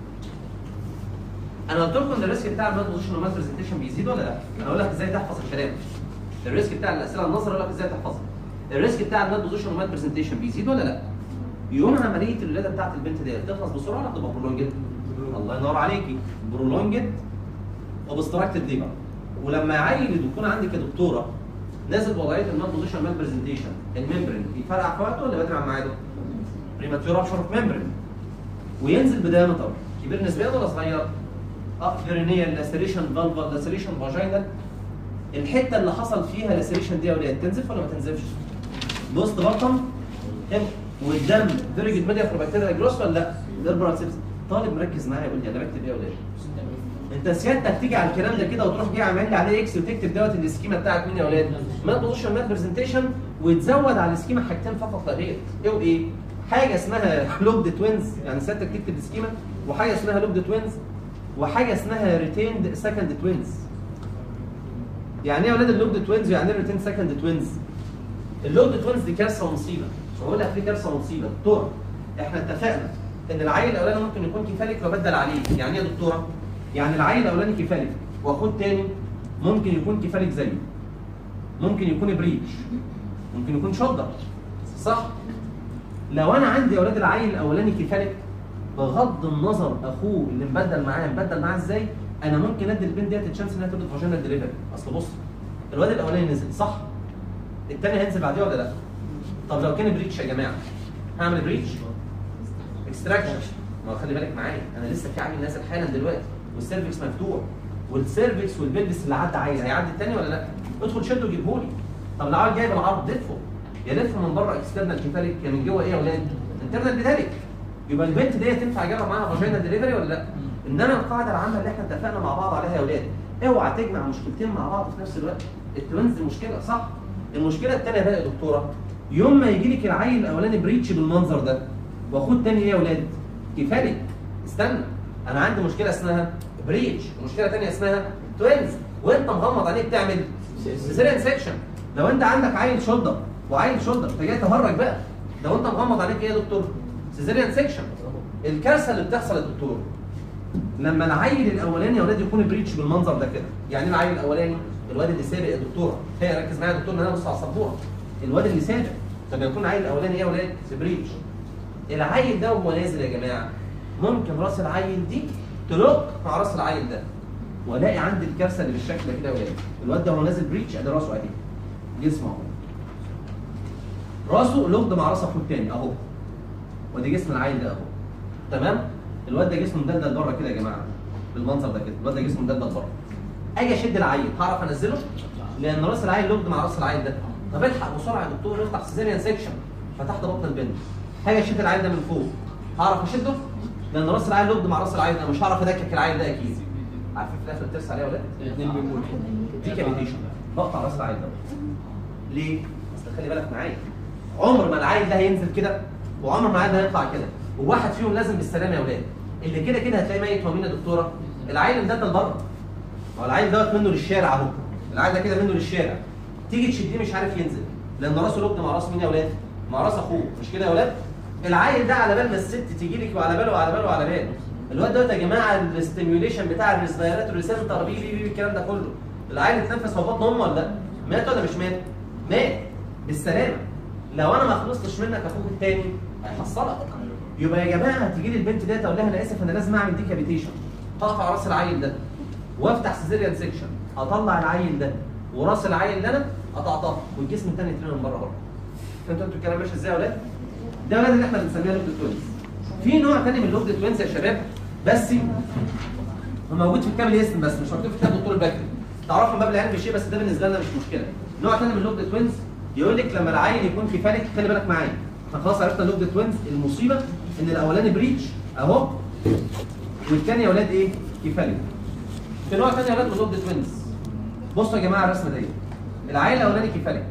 انا قلت لكم ان الريسك بتاع المال بوزيشن ومال برزنتيشن بيزيد ولا لا انا اقول لك ازاي تحفظ الكلام الريسك بتاع الاسئله النظري اقول لك ازاي تحفظها الريسك بتاع المال بوزيشن ومال برزنتيشن بيزيد ولا لا يوم عمليه الولاده بتاعت البنت ديت تخلص بسرعه ولا تبقى برولونجد الله ينور عليكي برولونجد وبستراكتد ليبر ولما عيل يكون عندك يا دكتوره نازل وضعيه المال بوزيشن مال برزنتيشن الممبرين يفرقع في وقته ولا بدري عن ميعاده؟ بريماتيور رابشر اوف ممبرين وينزل بدايمتر كبير نسبيا ولا صغير؟ اه فيرينيال لاسريشن فالفا لاسريشن فاجينال الحته اللي حصل فيها لاسريشن دي يا ولاد تنزف ولا ما تنزفش؟ بوست بطن والدم فيري جود ميديا فور بكتيريا جروس ولا لا؟ نيربرال سيبس طالب مركز معايا يقول لي انا بكتب ايه يا ولاد؟ انت سيادتك تيجي على الكلام ده كده وتروح جاي عامل لي عليه اكس وتكتب دوت السكيما بتاعت مين يا ولاد؟ مات بوزيشن مات برزنتيشن وتزود على السكيما حاجتين فقط لا غير ايه وايه؟ حاجه اسمها لوبد توينز يعني سيادتك تكتب السكيما وحاجه اسمها لوبد توينز وحاجه اسمها ريتيند سكند توينز يعني ايه يا ولاد اللوبد توينز يعني ايه ريتيند سكند توينز؟ اللوبد توينز دي كارثه ومصيبه بقول لك في كارثه ومصيبه دكتور احنا اتفقنا ان العيل الاولاني ممكن يكون كفالك وبدل عليه يعني ايه يا دكتوره؟ يعني العيل الاولاني كفالك واخوه تاني ممكن يكون كفالك زيه ممكن يكون بريتش ممكن يكون شولدر صح لو انا عندي اولاد العيل الاولاني كفالك بغض النظر اخوه اللي مبدل معاه مبدل معاه ازاي انا ممكن ادي البنت ديت تشانس انها تولد فاجينال ديليفري اصل بص الواد الاولاني نزل صح الثاني هينزل بعديه ولا لا طب لو كان بريتش يا جماعه هعمل بريتش اكستراكشن ما هو خلي بالك معايا انا لسه في عيل نازل حالا دلوقتي والسيرفكس مفتوح والسيرفكس والبلبس اللي عدى عيل هيعدي الثاني ولا لا؟ ادخل شده وجيبه لي طب لو عيل جاي بالعرض لفه يا لف من بره اكسترنال كيفاليك يا من جوه ايه يا اولاد؟ انترنال بيداليك يبقى البنت ديت تنفع اجيبها معاها فاجينا ديليفري ولا لا؟ انما القاعده العامه اللي احنا اتفقنا مع بعض عليها يا اولاد اوعى تجمع مشكلتين مع بعض في نفس الوقت التوينز دي مشكله صح؟ المشكله الثانيه بقى يا دكتوره يوم ما يجي لك العيل الاولاني بريتش بالمنظر ده واخوه الثاني ايه يا اولاد؟ كفالك استنى انا عندي مشكله اسمها بريتش ومشكله ثانيه اسمها توينز وانت مغمض عينيك تعمل سيزيريان سيكشن لو انت عندك عيل شولدر وعيل شولدر انت جاي تهرج بقى لو انت مغمض عينيك ايه يا دكتور؟ سيزيريان سيكشن الكارثه اللي بتحصل يا دكتور لما العيل الاولاني يا ولاد يكون بريتش بالمنظر ده كده يعني ايه العيل الاولاني الواد اللي سابق يا دكتوره هي ركز معايا يا دكتور ان انا بص على السبوره الواد اللي سابق طب يكون العيل الاولاني ايه يا ولاد في بريتش العيل ده وهو نازل يا جماعه ممكن راس العيل دي تلوك مع راس العيل ده والاقي عندي الكارثه اللي بالشكل ده كده يا ولاد الواد ده وهو نازل بريتش ادي راسه اهي جسمه اهو راسه لوكد مع راس اخوه التاني اهو وادي جسم العيل ده اهو تمام الواد ده جسمه مدلدل بره كده يا جماعه بالمنظر ده كده الواد ده جسمه مدلدل بره اجي اشد العيل هعرف انزله لان راس العيل لوكد مع راس العيل ده طب الحق بسرعه يا دكتور افتح سيزيريان سيكشن فتحت بطن البنت هاجي اشد العيل ده من فوق هعرف اشده لان راس العيل لوكد مع راس العيل ده مش هعرف ادكك العيل ده اكيد عارفين في الاخر الترس عليه يا ولاد؟ اثنين بيموت دي كابيتيشن بقطع راس العيل ده ليه؟ اصل خلي بالك معايا عمر ما العيل ده هينزل كده وعمر ما العيل ده هيطلع كده وواحد فيهم لازم بالسلامه يا ولاد اللي كده كده هتلاقيه ميت هو مين يا دكتوره؟ العيل ده بره هو العيل دوت منه للشارع اهو العيل ده كده منه للشارع تيجي تشديه مش عارف ينزل لان راسه لوكد مع راس مين يا ولاد؟ مع راس اخوه مش كده يا ولاد؟ العيل ده على بال ما الست تيجي لك وعلى باله وعلى باله وعلى باله الواد دوت يا جماعه الاستيميوليشن بتاع الريسبيراتوري سنتر بي بي بي الكلام ده كله العيل اتنفس في بطن امه ولا لا؟ مات ولا مش مات؟ مات بالسلامه لو انا ما خلصتش منك اخوك التاني هيحصلك يبقى يا جماعه هتيجي لي البنت ديت اقول لها انا اسف انا لازم اعمل ديكابيتيشن هقطع راس العيل ده وافتح سيزيريان سيكشن اطلع العيل ده وراس العيل ده انا قطعتها والجسم التاني يترمي من بره بره فهمتوا انتوا الكلام ماشي ازاي يا ولاد؟ ده ولاد اللي احنا بنسميها لوكد توينز في نوع تاني من اللوكد توينز يا شباب بس هو موجود في كتاب الاسم بس مش مكتوب في كتاب الدكتور البكري تعرفوا من باب العلم بشيء بس ده بالنسبه لنا مش مشكله نوع ثاني من اللوكد توينز يقول لك لما العيل يكون في فالك خلي بالك معايا احنا خلاص عرفنا اللوكد توينز المصيبه ان الاولاني بريتش اهو والثاني يا اولاد ايه كيفالك في نوع ثاني يا اولاد من اللوكد توينز بصوا يا جماعه الرسمه دي العيل الاولاني كيفالك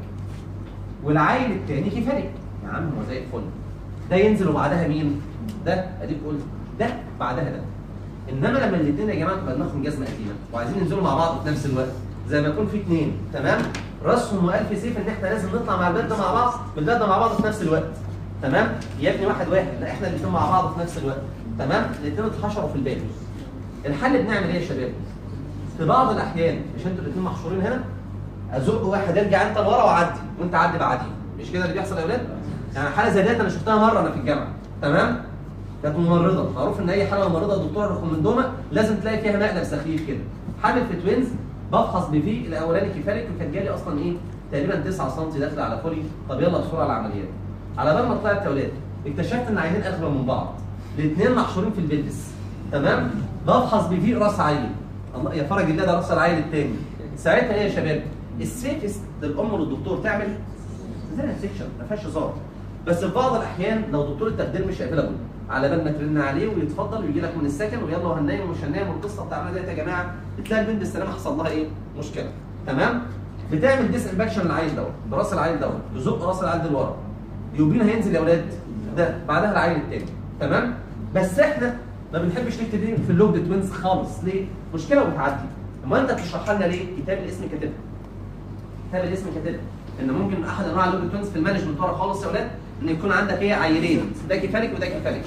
والعيل الثاني كيفالك يا عم هو زي الفل ده ينزل وبعدها مين ده اديك قلت ده بعدها ده انما لما الاثنين يا جماعه تبقى دماغهم جزمه قديمه وعايزين ينزلوا مع بعض في نفس الوقت زي ما يكون في اثنين تمام راسهم والف سيف ان احنا لازم نطلع مع البلد ده مع بعض بالبلد ده مع بعض في نفس الوقت تمام يا ابني واحد واحد لا احنا الاثنين مع بعض في نفس الوقت تمام الاثنين اتحشروا في الباب الحل بنعمل ايه يا شباب في بعض الاحيان مش انتوا الاثنين محشورين هنا ازق واحد ارجع انت لورا وعدي وانت عدي بعديه مش كده اللي بيحصل يا اولاد يعني حاله زي ديت انا شفتها مره انا في الجامعه تمام كانت ممرضه معروف ان اي حاله ممرضه دكتوره ريكومندوما لازم تلاقي فيها مقلب سخيف كده حامل في توينز بفحص بفيه الاولاني كفالك وكان جالي اصلا ايه تقريبا 9 سم داخله على فولي طب يلا بسرعه العمليات على بال ما طلعت يا اولاد اكتشفت ان عينين اغبى من بعض الاثنين محشورين في البلبس تمام بفحص بفيه راس عيل الله يا فرج الله ده راس العيل الثاني ساعتها ايه يا شباب السيفست للام والدكتور تعمل زي سيكشن ما فيهاش هزار بس في بعض الاحيان لو دكتور التخدير مش افيلابل على بال ما ترن عليه ويتفضل ويجي لك من السكن ويلا وهننام ومش هننام والقصه بتاعنا ديت يا جماعه بتلاقي البنت بالسلامه حصل لها ايه؟ مشكله تمام؟ بتعمل ديس امباكشن للعيل دوت براس العيل دوت تزق راس العيل ده لورا يوبين هينزل يا اولاد ده بعدها العيل التاني تمام؟ بس احنا ما بنحبش نكتب دي في اللوج توينز خالص ليه؟ مشكله وبتعدي اما انت بتشرحها لنا ليه؟ كتاب الاسم كاتبها كتاب الاسم كاتبها ان ممكن احد انواع اللوج توينز في المانجمنت ورا خالص يا اولاد ان يكون عندك ايه عيلين ده كفالك وده كفالك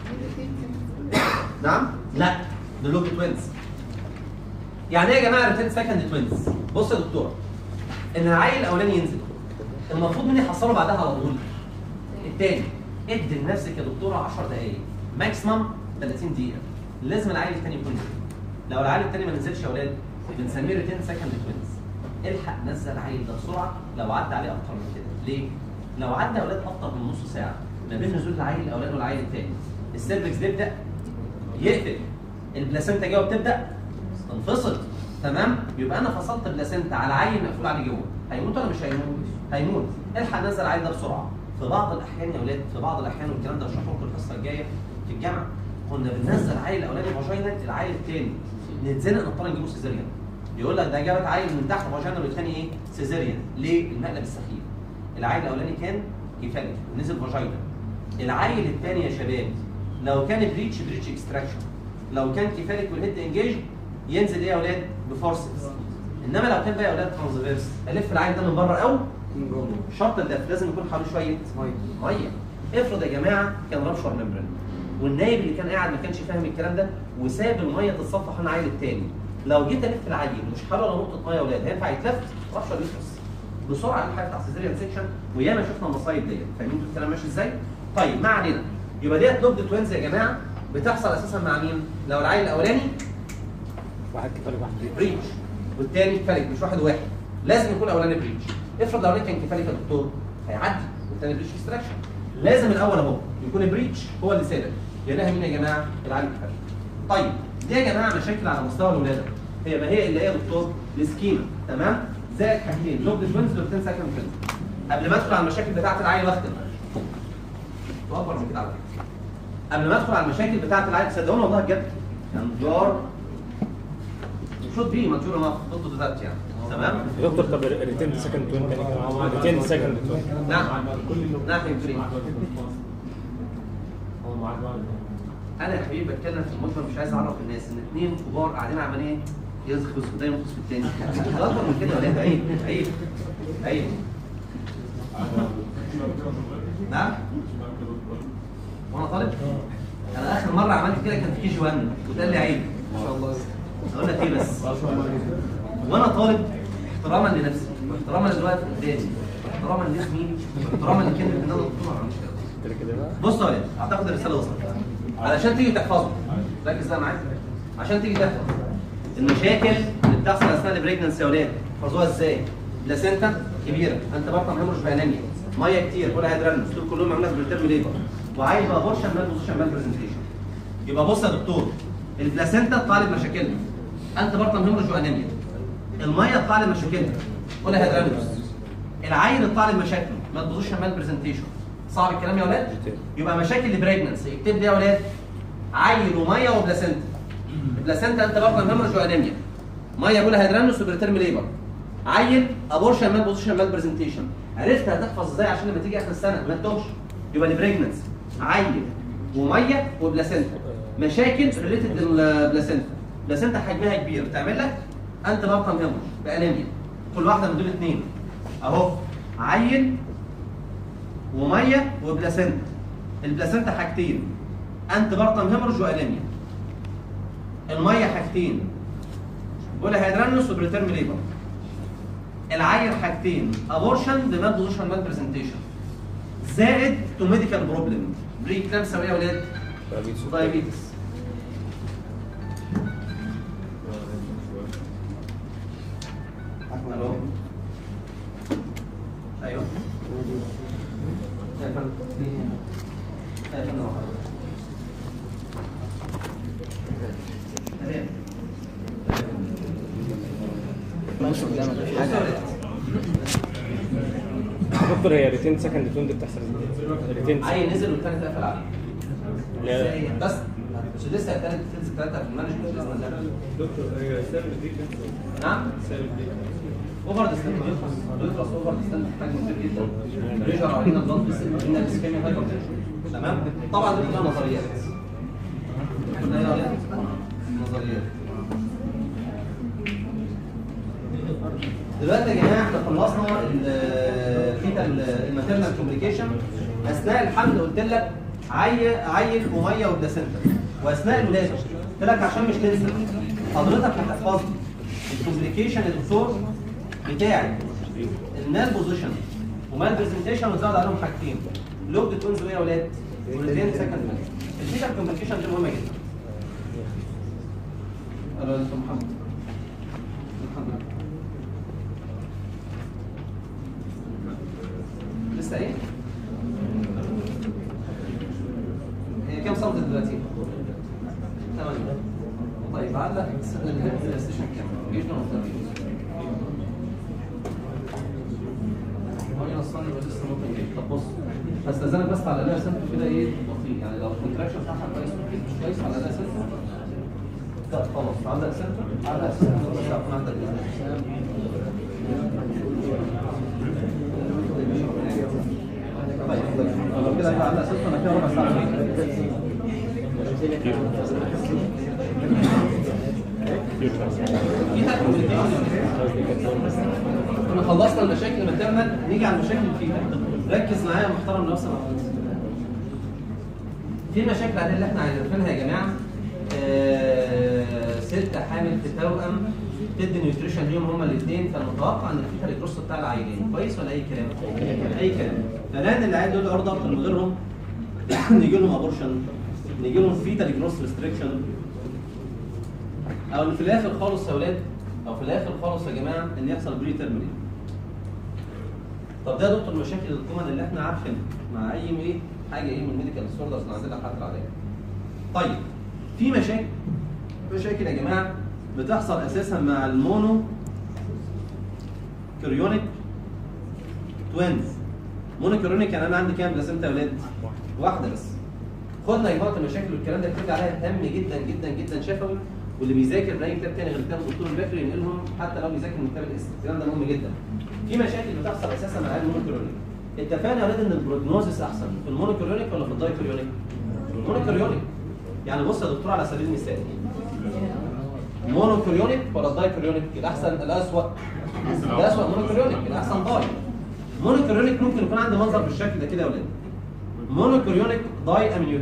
نعم لا ده لوج توينز يعني ايه يا جماعه ريتين سكند توينز بص يا دكتوره ان العيل الاولاني ينزل المفروض مين يحصله بعدها على طول التاني ادي لنفسك يا دكتوره 10 دقائق ماكسيمم 30 دقيقه لازم العيل التاني يكون نزل لو العيل التاني ما نزلش يا اولاد بنسميه ريتين سكند توينز الحق نزل العيل ده بسرعه لو عدى عليه اكتر من كده ليه؟ لو عدى يا اولاد اكتر من نص ساعه ما بين نزول العيل الاولاني والعيل الثاني السيرفكس بيبدا يقفل البلاسنتا جوه بتبدا تنفصل تمام يبقى انا فصلت بلاسنتا على عيل مقفول عليه جوه هيموت ولا مش هيموت؟ هيموت الحق نزل العيل ده بسرعه في بعض الاحيان يا اولاد في بعض الاحيان والكلام ده هشرحه لكم الحصه الجايه في الجامعه كنا بننزل عيل الاولاني فاجينا العيل الثاني نتزنق نضطر نجيبه سيزاريان يقول لك ده جابت عيل من تحت فاجينا والثاني ايه؟ سيزاريان ليه؟ المقلب السخيف العيل الاولاني كان كفايه نزل فاجينا العيل الثاني يا شباب لو كان بريتش بريتش اكستراكشن لو كان كفالك والهيد انجيج ينزل ايه يا اولاد بفورسز انما لو كان بقى يا اولاد ترانزفيرس الف العيل ده من بره او شرط اللف لازم يكون حواليه شويه ميه ميه افرض يا جماعه كان رابشر ممبرين والنايب اللي كان قاعد ما كانش فاهم الكلام ده وساب الميه تتصفح عن العيل الثاني لو جيت الف العيل مش حاله ولا نقطه ميه يا اولاد هينفع يتلف رابشر يخلص بسرعه الحاجه بتاع سيزيريان سيكشن وياما شفنا المصايب ديت فاهمين انتوا الكلام ماشي ازاي؟ طيب ما علينا يبقى ديت لوب توينز يا جماعه بتحصل اساسا مع مين؟ لو العيل الاولاني واحد كفالك واحد بريتش والتاني كفالك مش واحد واحد لازم يكون الاولاني بريتش افرض الاولاني كان كفالك يا دكتور هيعدي والتاني بريتش اكستراكشن لازم الاول اهو يكون بريتش هو اللي سابق يلاقيها مين يا جماعه؟ العيل الكفالك طيب دي يا جماعه مشاكل على مستوى الولاده هي ما هي اللي هي يا دكتور السكيما تمام؟ زائد حاجتين لوب توينز لوبتين سكند توينز قبل ما ادخل على المشاكل بتاعه العيل واختم واكبر من كده على فكره قبل ما ادخل على المشاكل بتاعه العيل صدقوني والله بجد كان ديار شوت بي ماتيور ما ضد ذات يعني تمام يا دكتور طب ريتين سكند توين تاني ريتين سكند توين نعم نعم يا كريم انا يا حبيبي بتكلم في المجمل مش عايز اعرف الناس ان اثنين كبار قاعدين عمالين يزخص ده ينقص في الثاني اكبر من كده ولا عيب عيب عيب نعم وانا طالب انا اخر مره عملت كده كان في كي جي 1 وقال لي عيب ما شاء الله اقول لك ايه بس وانا طالب احتراما لنفسي واحتراما للوقت قدامي احتراما لاسمي احتراما لكلمه ان انا دكتور ما بعملش كده كده كده بقى بص يا ولاد اعتقد الرساله وصلت علشان تيجي تحفظه ركز بقى معايا عشان تيجي تحفظ المشاكل اللي بتحصل اثناء البريجننسي يا ولاد تحفظوها ازاي؟ بلاسينتا كبيره انت بطن هيمرش بانيميا ميه كتير ولا هيدرالنس دول كلهم عاملين بالترم ليبر وعايز بقى بورشن مال بوزيشن مال برزنتيشن يبقى بص يا دكتور البلاسينتا طالب مشاكلها انت بطن هيمرش وانيميا الميه طالب مشاكلها ولا هيدرالس العيل طالب مشاكله مال بوزيشن مال برزنتيشن صعب الكلام يا ولاد يبقى مشاكل البريجننسي اكتب لي يا ولاد عيل وميه وبلاسينتا البلاسينتا انت بطن هيمرج وانيميا ميه بولا هيدرانوس وبريتيرم ليبر عيل ابورشن مال بوزيشن مال برزنتيشن عرفت هتحفظ ازاي عشان لما تيجي اخر السنه ما تتوهش يبقى البريجننسي عيل وميه وبلاسينتا مشاكل ريليتد للبلاسينتا بلاسينتا حجمها كبير تعمل لك انت بطن هيمرج بانيميا كل واحده من دول اثنين اهو عيل وميه وبلاسينتا البلاسينتا حاجتين انت برطم هيمرج وانيميا الميه حاجتين ولا هيدرانوس وبريتيرم ليبر العيل حاجتين ابورشن بمال بوزيشن مال برزنتيشن زائد تو ميديكال بروبلم بري كلامسا يا ولاد دايابيتس الو ايوه يا فندم. يا فندم. تمام. مش قدامك دكتور هي ريتين سكند تون دي بتحصل ازاي؟ ريتين عيل نزل والتاني اتقفل عليه لا. بس مش لسه التالت تنزل ثلاثة في المانجمنت باذن الله دكتور هي سبب دي كانسر نعم سبب دي اوفر ديستنت بيخلص اوفر ديستنت حاجه كتير جدا بريشر علينا بلانت علينا اسكيميا هايبر تمام طبعا دي كلها نظريات كلها إيه يا ولاد؟ نظريات دلوقتي يا جماعه احنا خلصنا الفيتال الماتيرنال كوميونيكيشن اثناء الحمل قلت لك عي عيل وميه وبلاسنتا واثناء الولاده قلت لك عشان مش تنسى حضرتك هتحفظ الكوميونيكيشن يا دكتور بتاعي المال بوزيشن ومال برزنتيشن وزود عليهم حاجتين لوج تونز يا ولاد وريتين سكند الفيتال كوميونيكيشن دي مهمه جدا الو انت محمد محمد لسه ايه؟ هي كام سم دلوقتي؟ 8 طيب علق الهيد ستيشن كام؟ جيش نوع هو اصلا يبقى لسه ممكن جدا طب بص هستاذنك بس على الاقي سنتر كده ايه بطيء يعني لو الكونتراكشن بتاعها كويس مش كويس على الاقي سنتر لا خلاص عندك سنتر على سنتر بس هيكون عندك طيب لو كده هيبقى على سنتر انا كده ربع ساعه في فرق بين الاتنين. كنا خلصنا المشاكل الماتيرنال نيجي على المشاكل الفيتال ركز معايا يا محترم لو سمحت في مشاكل عاديه اللي احنا عارفينها يا جماعه آه، ست حامل في توأم تدي نيوتريشن ليهم هما الاثنين فالمتوقع ان الفيتال الجروس بتاع العيلين كويس ولا اي كلام؟ اي كلام فلان العيال دول عرضه اكتر من غيرهم نيجي لهم ابورشن نيجي لهم فيتال جروس ريستريكشن او في الاخر خالص يا اولاد او في الاخر خالص يا جماعه ان يحصل بري تيرمينال طب ده يا دكتور المشاكل الكومن اللي احنا عارفينها مع اي ايه حاجه ايه من الميديكال ديسوردرز نعزلها حتى العاديه طيب في مشاكل مشاكل يا جماعه بتحصل اساسا مع المونو كريونيك توينز مونو كريونيك يعني انا عندي كام بلاسنتا يا اولاد؟ واحده بس خدنا يا جماعه المشاكل والكلام ده بترجع عليها هام جدا جدا جدا شفوي واللي بيذاكر من اي كتاب تاني غير كتاب الدكتور البكري ينقلهم حتى لو بيذاكر من كتاب الاسم الكلام ده مهم جدا في مشاكل بتحصل اساسا مع المونوكلونيك اتفقنا يا ولاد ان البروجنوزس احسن في المونوكلونيك ولا في الدايكلونيك؟ المونوكلونيك يعني بص يا دكتور على سبيل المثال مونوكلونيك ولا دايكلونيك الاحسن الاسوأ الاسوأ مونوكلونيك الاحسن داي مونوكلونيك ممكن يكون عندي منظر بالشكل ده كده يا ولاد مونوكلونيك داي امنيوتيك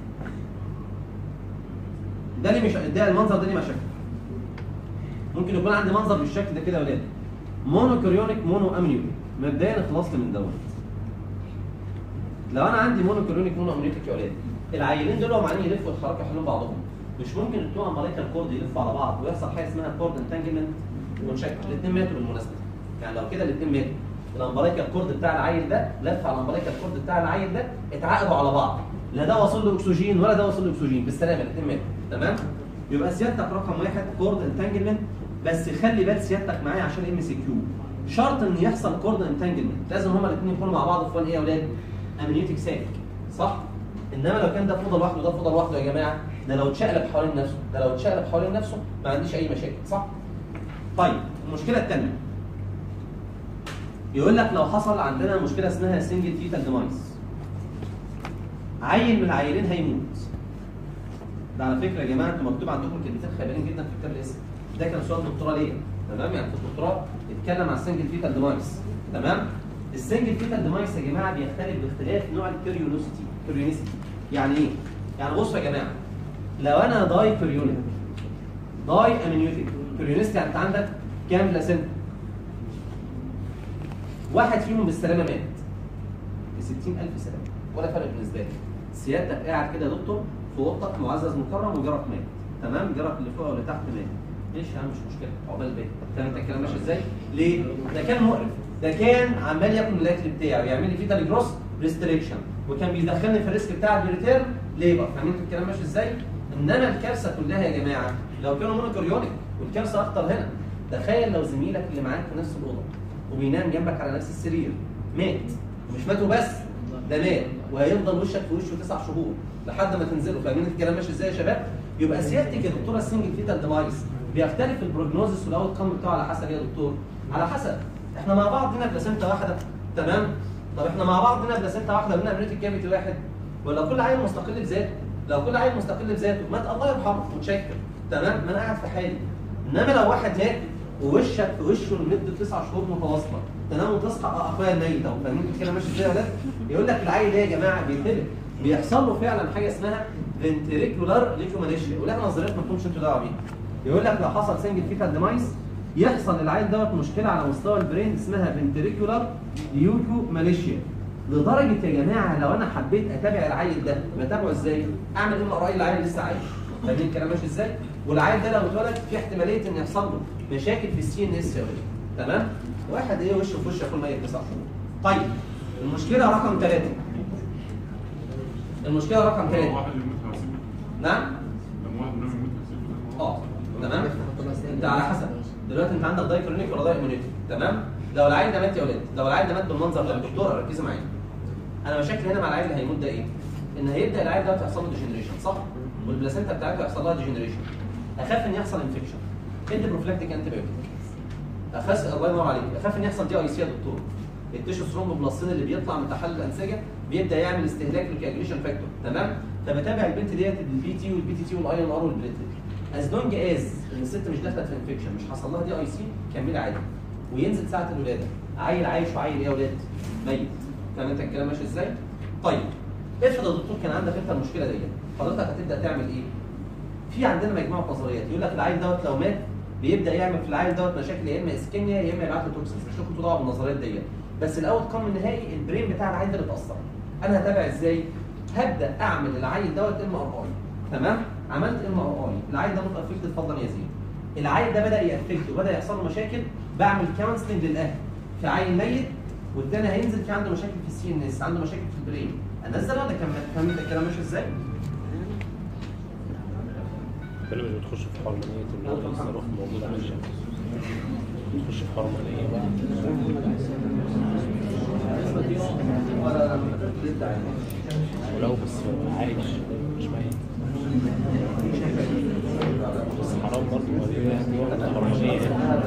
ده اللي مش ده المنظر ده اللي مشاكل ممكن يكون عندي منظر بالشكل ده كده يا ولاد مونوكوريونيك مونو امنيوتيك مبدئيا خلصت من دوت لو انا عندي مونوكوريونيك مونو امنيوتيك يا اولاد العيلين دول هم عمالين يلفوا ويتحركوا حوالين بعضهم مش ممكن التو امبريكال كورد يلفوا على بعض ويحصل حاجه اسمها كورد انتانجمنت ونشكل الاثنين ماتوا بالمناسبه يعني لو كده الاثنين ماتوا الامبريكال كورد بتاع العيل ده لف على الامبريكال كورد بتاع العيل ده اتعقدوا على بعض لا ده وصل له اكسجين ولا ده وصل له اكسجين بالسلامه الاثنين ماتوا تمام يبقى سيادتك رقم واحد كورد انتانجمنت بس خلي بال سيادتك معايا عشان ام سي كيو شرط ان يحصل كورد انتانجمنت لازم هما الاثنين يكونوا مع بعض في وان ايه يا اولاد امنيوتيك ساك صح انما لو كان ده فوضى لوحده وده فوضى لوحده يا جماعه ده لو اتشقلب حوالين نفسه ده لو اتشقلب حوالين نفسه ما عنديش اي مشاكل صح طيب المشكله الثانيه يقول لك لو حصل عندنا مشكله اسمها سنجل فيتال ديمايس عيل من العيلين هيموت ده على فكره يا جماعه انتوا مكتوب عندكم كلمتين خيبانين جدا في كتاب الاسم ده كان سؤال دكتوراه ليا تمام يعني في الدكتوراه اتكلم عن السنجل فيتال ديمايس تمام السنجل فيتال ديمايس يا جماعه بيختلف باختلاف نوع الكيوريونيسيتي كيوريونيسيتي يعني ايه؟ يعني بصوا يا جماعه لو انا داي كيوريونيك داي امنيوتيك كيوريونيسيتي يعني انت عندك كام بلاسنتا؟ واحد فيهم بالسلامه مات ب 60000 سلامه ولا فرق بالنسبه لي سيادتك قاعد كده يا دكتور في اوضتك معزز مكرم وجارك مات تمام جارك اللي فوق واللي تحت مات ليش يا عم مش مشكله عقبال بيت فاهم انت الكلام ماشي ازاي؟ ليه؟ ده كان مقرف ده كان عمال ياكل من الاكل بتاعي ويعمل لي فيتال جروس ريستريكشن وكان بيدخلني في الريسك بتاع الريتيرن ليبر فاهمين انتوا الكلام ماشي ازاي؟ انما الكارثه كلها يا جماعه لو كانوا مونوكوريونيك والكارثه اخطر هنا تخيل لو زميلك اللي معاك في نفس الاوضه وبينام جنبك على نفس السرير مات ومش ماتوا بس ده مات وهيفضل وشك في وشه تسع شهور لحد ما تنزلوا فاهمين الكلام ماشي ازاي يا شباب؟ يبقى سيادتك يا دكتوره السنجل فيتال ديفايس بيختلف البروجنوزس والاوت كام بتاعه على حسب ايه يا دكتور؟ على حسب احنا مع بعض هنا بلاسنتا واحده تمام؟ طب احنا مع بعض هنا بلاسنتا واحده وهنا امريتك كافيتي واحد ولا كل عيل مستقل بذاته؟ لو كل عيل مستقل بذاته مات الله يرحمه متشكر تمام؟ ما انا قاعد في حالي انما لو واحد مات ووشك في وشه لمده تسع شهور متواصله تنام وتصحى اه اخويا الميت اهو فاهمين الكلام ماشي ازاي يا ولاد؟ يقول لك العيل ده يا جماعه بيتهلك بيحصل له فعلا حاجه اسمها فنتريكولار ليكومانيشيا يقول لك نظريات ما تكونش انتوا دعوه بيها يقول لك لو حصل سنجل فيتال ديمايس يحصل للعيل دوت مشكله على مستوى البرين اسمها فنتريكولار ليوكومانيشيا لدرجه يا جماعه لو انا حبيت اتابع العيل ده بتابعه ازاي؟ اعمل ام ار اي العيل لسه عايش فاهمين الكلام ماشي ازاي؟ والعيل ده لو اتولد في احتماليه ان يحصل له مشاكل في السي ان اس يا ولاد تمام؟ واحد ايه وشه في وشه كل ميت تسع شهور طيب المشكله رقم ثلاثه المشكله رقم ثلاثه واحد يموت 50 نعم لما واحد منهم يموت 50 اه تمام انت على حسب دلوقتي انت عندك داي كرونيك ولا داي امونيتي تمام لو العيل ده مات يا ولاد لو العيل ده مات بالمنظر ده دكتوره ركزي معايا انا مشاكل هنا مع العيل اللي هيموت ده ايه ان هيبدا العيل ده يحصل له ديجنريشن صح والبلاسنتا بتاعته يحصل لها ديجنريشن اخاف ان يحصل انفكشن ادي بروفلاكتيك انتي بايوتيك اخاف الله ينور عليك اخاف ان يحصل دي اي سي يا دكتور التيشو ثرومبوبلاستين اللي بيطلع من تحلل الانسجه بيبدا يعمل استهلاك للكاجريشن فاكتور تمام فبتابع البنت ديت البي تي والبي تي تي والاي ان ار والبليتلت از لونج از ان الست مش داخله في انفكشن مش حصل لها دي اي سي كملي عادي وينزل ساعه الولاده عيل عايش وعيل ايه يا ولاد ميت فاهم انت الكلام ماشي ازاي طيب افرض يا دكتور كان عندك انت المشكله ديت حضرتك هتبدا تعمل ايه في عندنا مجموعه نظريات يقول لك العيل دوت لو مات بيبدا يعمل في العيل دوت مشاكل يا اما اسكيميا يا اما يبعت له توكسينز مش لكم دعوه بالنظريات ديت بس الاوت كام النهائي البرين بتاع العيل ده اللي اتاثر انا هتابع ازاي هبدا اعمل العيل دوت ام ار اي تمام عملت ام ار اي العيل ده متافكت اتفضل يا زين العيل ده بدا يافكت وبدا يحصل له مشاكل بعمل كونسلنج للاهل في عيل ميت والتاني هينزل في عنده مشاكل في السي ان اس عنده مشاكل في البرين انزل ولا كمل فاهم انت الكلام ماشي ازاي؟ كل مش بتخش في حرمانية اللي هو التصرف موجود ماشي تخش في حرمانية بقى ولو بس عايش مش ميت بس حرام برضه ما دي دي حرمانية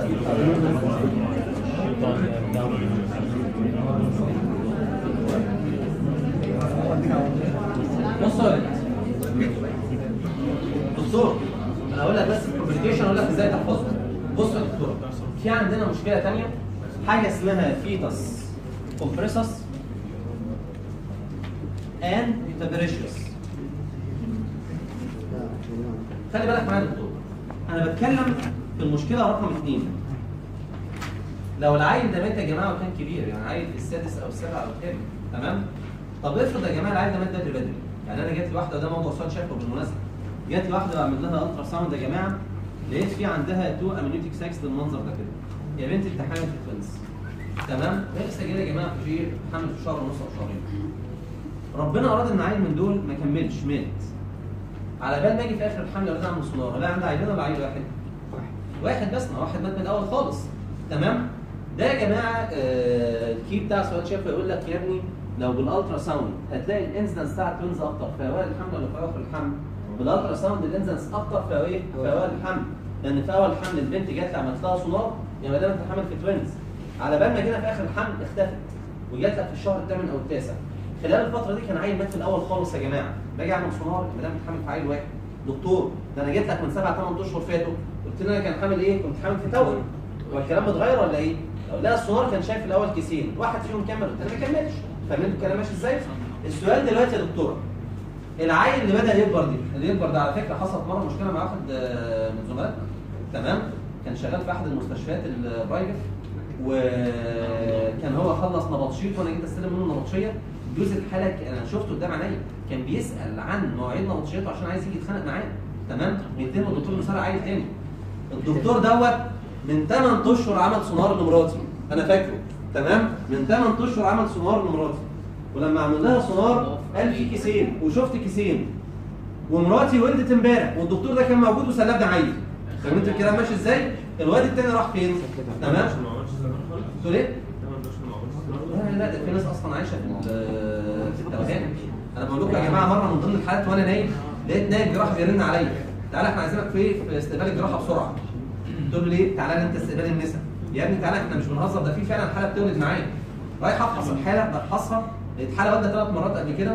بص يا ولد. دكتور انا هقول لك بس الكومبليكيشن اقول لك ازاي تحفظه بص يا دكتور في عندنا مشكله ثانيه حاجه اسمها فيتس كومبريسس and تبريشيوس خلي بالك معايا يا دكتور انا بتكلم في المشكله رقم اثنين لو العيل ده مات يا جماعه وكان كبير يعني عيل في السادس او السابع او الثامن تمام طب افرض يا جماعه العيل ده مات بدري بدري يعني انا جات لي واحده وده موضوع سؤال شافه بالمناسبه جات لي واحده بعمل لها الترا ساوند يا جماعه لقيت في عندها تو امنيوتيك ساكس بالمنظر ده كده يا بنتي انت حامل في التوينز تمام هي لسه جايه يا جماعه في حمل في شهر ونص او شهرين ربنا اراد ان عيل من دول ما كملش مات على بال ما اجي في اخر الحمل اولاد اعمل سونار لا عندي عيلين ولا عيل واحد؟ واحد بس ما واحد مات من الاول خالص تمام ده يا جماعه آه، الكي بتاع سؤال شافه يقول لك يا ابني لو بالالترا ساوند هتلاقي الانسدنس بتاع التوينز اكتر في اوائل الحمل ولا في اواخر الحمل؟ بالالترا ساوند الانسدنس اكتر في ايه؟ في اوائل الحمل لان في اول الحمل البنت جات لي عملت لها سونار يا مدام انت حامل في توينز على بال ما جينا في اخر الحمل اختفت وجات لك في الشهر الثامن او التاسع خلال الفتره دي كان عيل مات في الاول خالص يا جماعه باجي اعمل سونار المدام بتحمل في عيل واحد دكتور ده انا جيت لك من سبع ثمان اشهر فاتوا قلت لنا كان حامل ايه؟ كنت حامل في توأم هو الكلام متغير ولا ايه؟ لو لا السونار كان شايف الاول كيسين واحد فيهم كمل قلت انا ما كملش فاهمين الكلام ماشي ازاي؟ السؤال دلوقتي يا دكتوره العيل اللي بدا يكبر دي اللي يكبر ده على فكره حصلت مره مشكله مع واحد آه، من زملائنا تمام كان شغال في احد المستشفيات البرايفت وكان هو خلص نبطشيط وانا جيت استلم منه نبطشيه جوز الحاله ك- انا شفته قدام عينيا كان بيسال عن مواعيد نبطشيته عشان عايز يجي يتخانق معاه تمام بيتهم الدكتور مسار عيل تاني الدكتور دوت من 8 اشهر عمل سونار لمراتي انا فاكره تمام من 8 اشهر عمل سونار لمراتي ولما عمل لها سونار قال في كيسين وشفت كيسين ومراتي ولدت امبارح والدكتور ده كان موجود وسلبني عيل فهمت الكلام ماشي ازاي؟ الواد التاني راح فين؟ تمام؟ ما عملش زمان خالص تقول ايه؟ 8 اشهر ما عملش زمان لا لا ده في ناس اصلا عايشه في ال- في التوهان انا بقول لكم يا جماعه مره من ضمن الحالات وانا نايم لقيت نايم جراحه بيرن عليا تعالى احنا عايزينك في في استقبال الجراحه بسرعه قلت له ليه؟ تعالى لي انت استقبال النساء يا ابني تعالى احنا مش بنهزر ده في فعلا حاله بتولد معايا رايح افحص الحاله بفحصها لقيت حاله والده ثلاث مرات قبل كده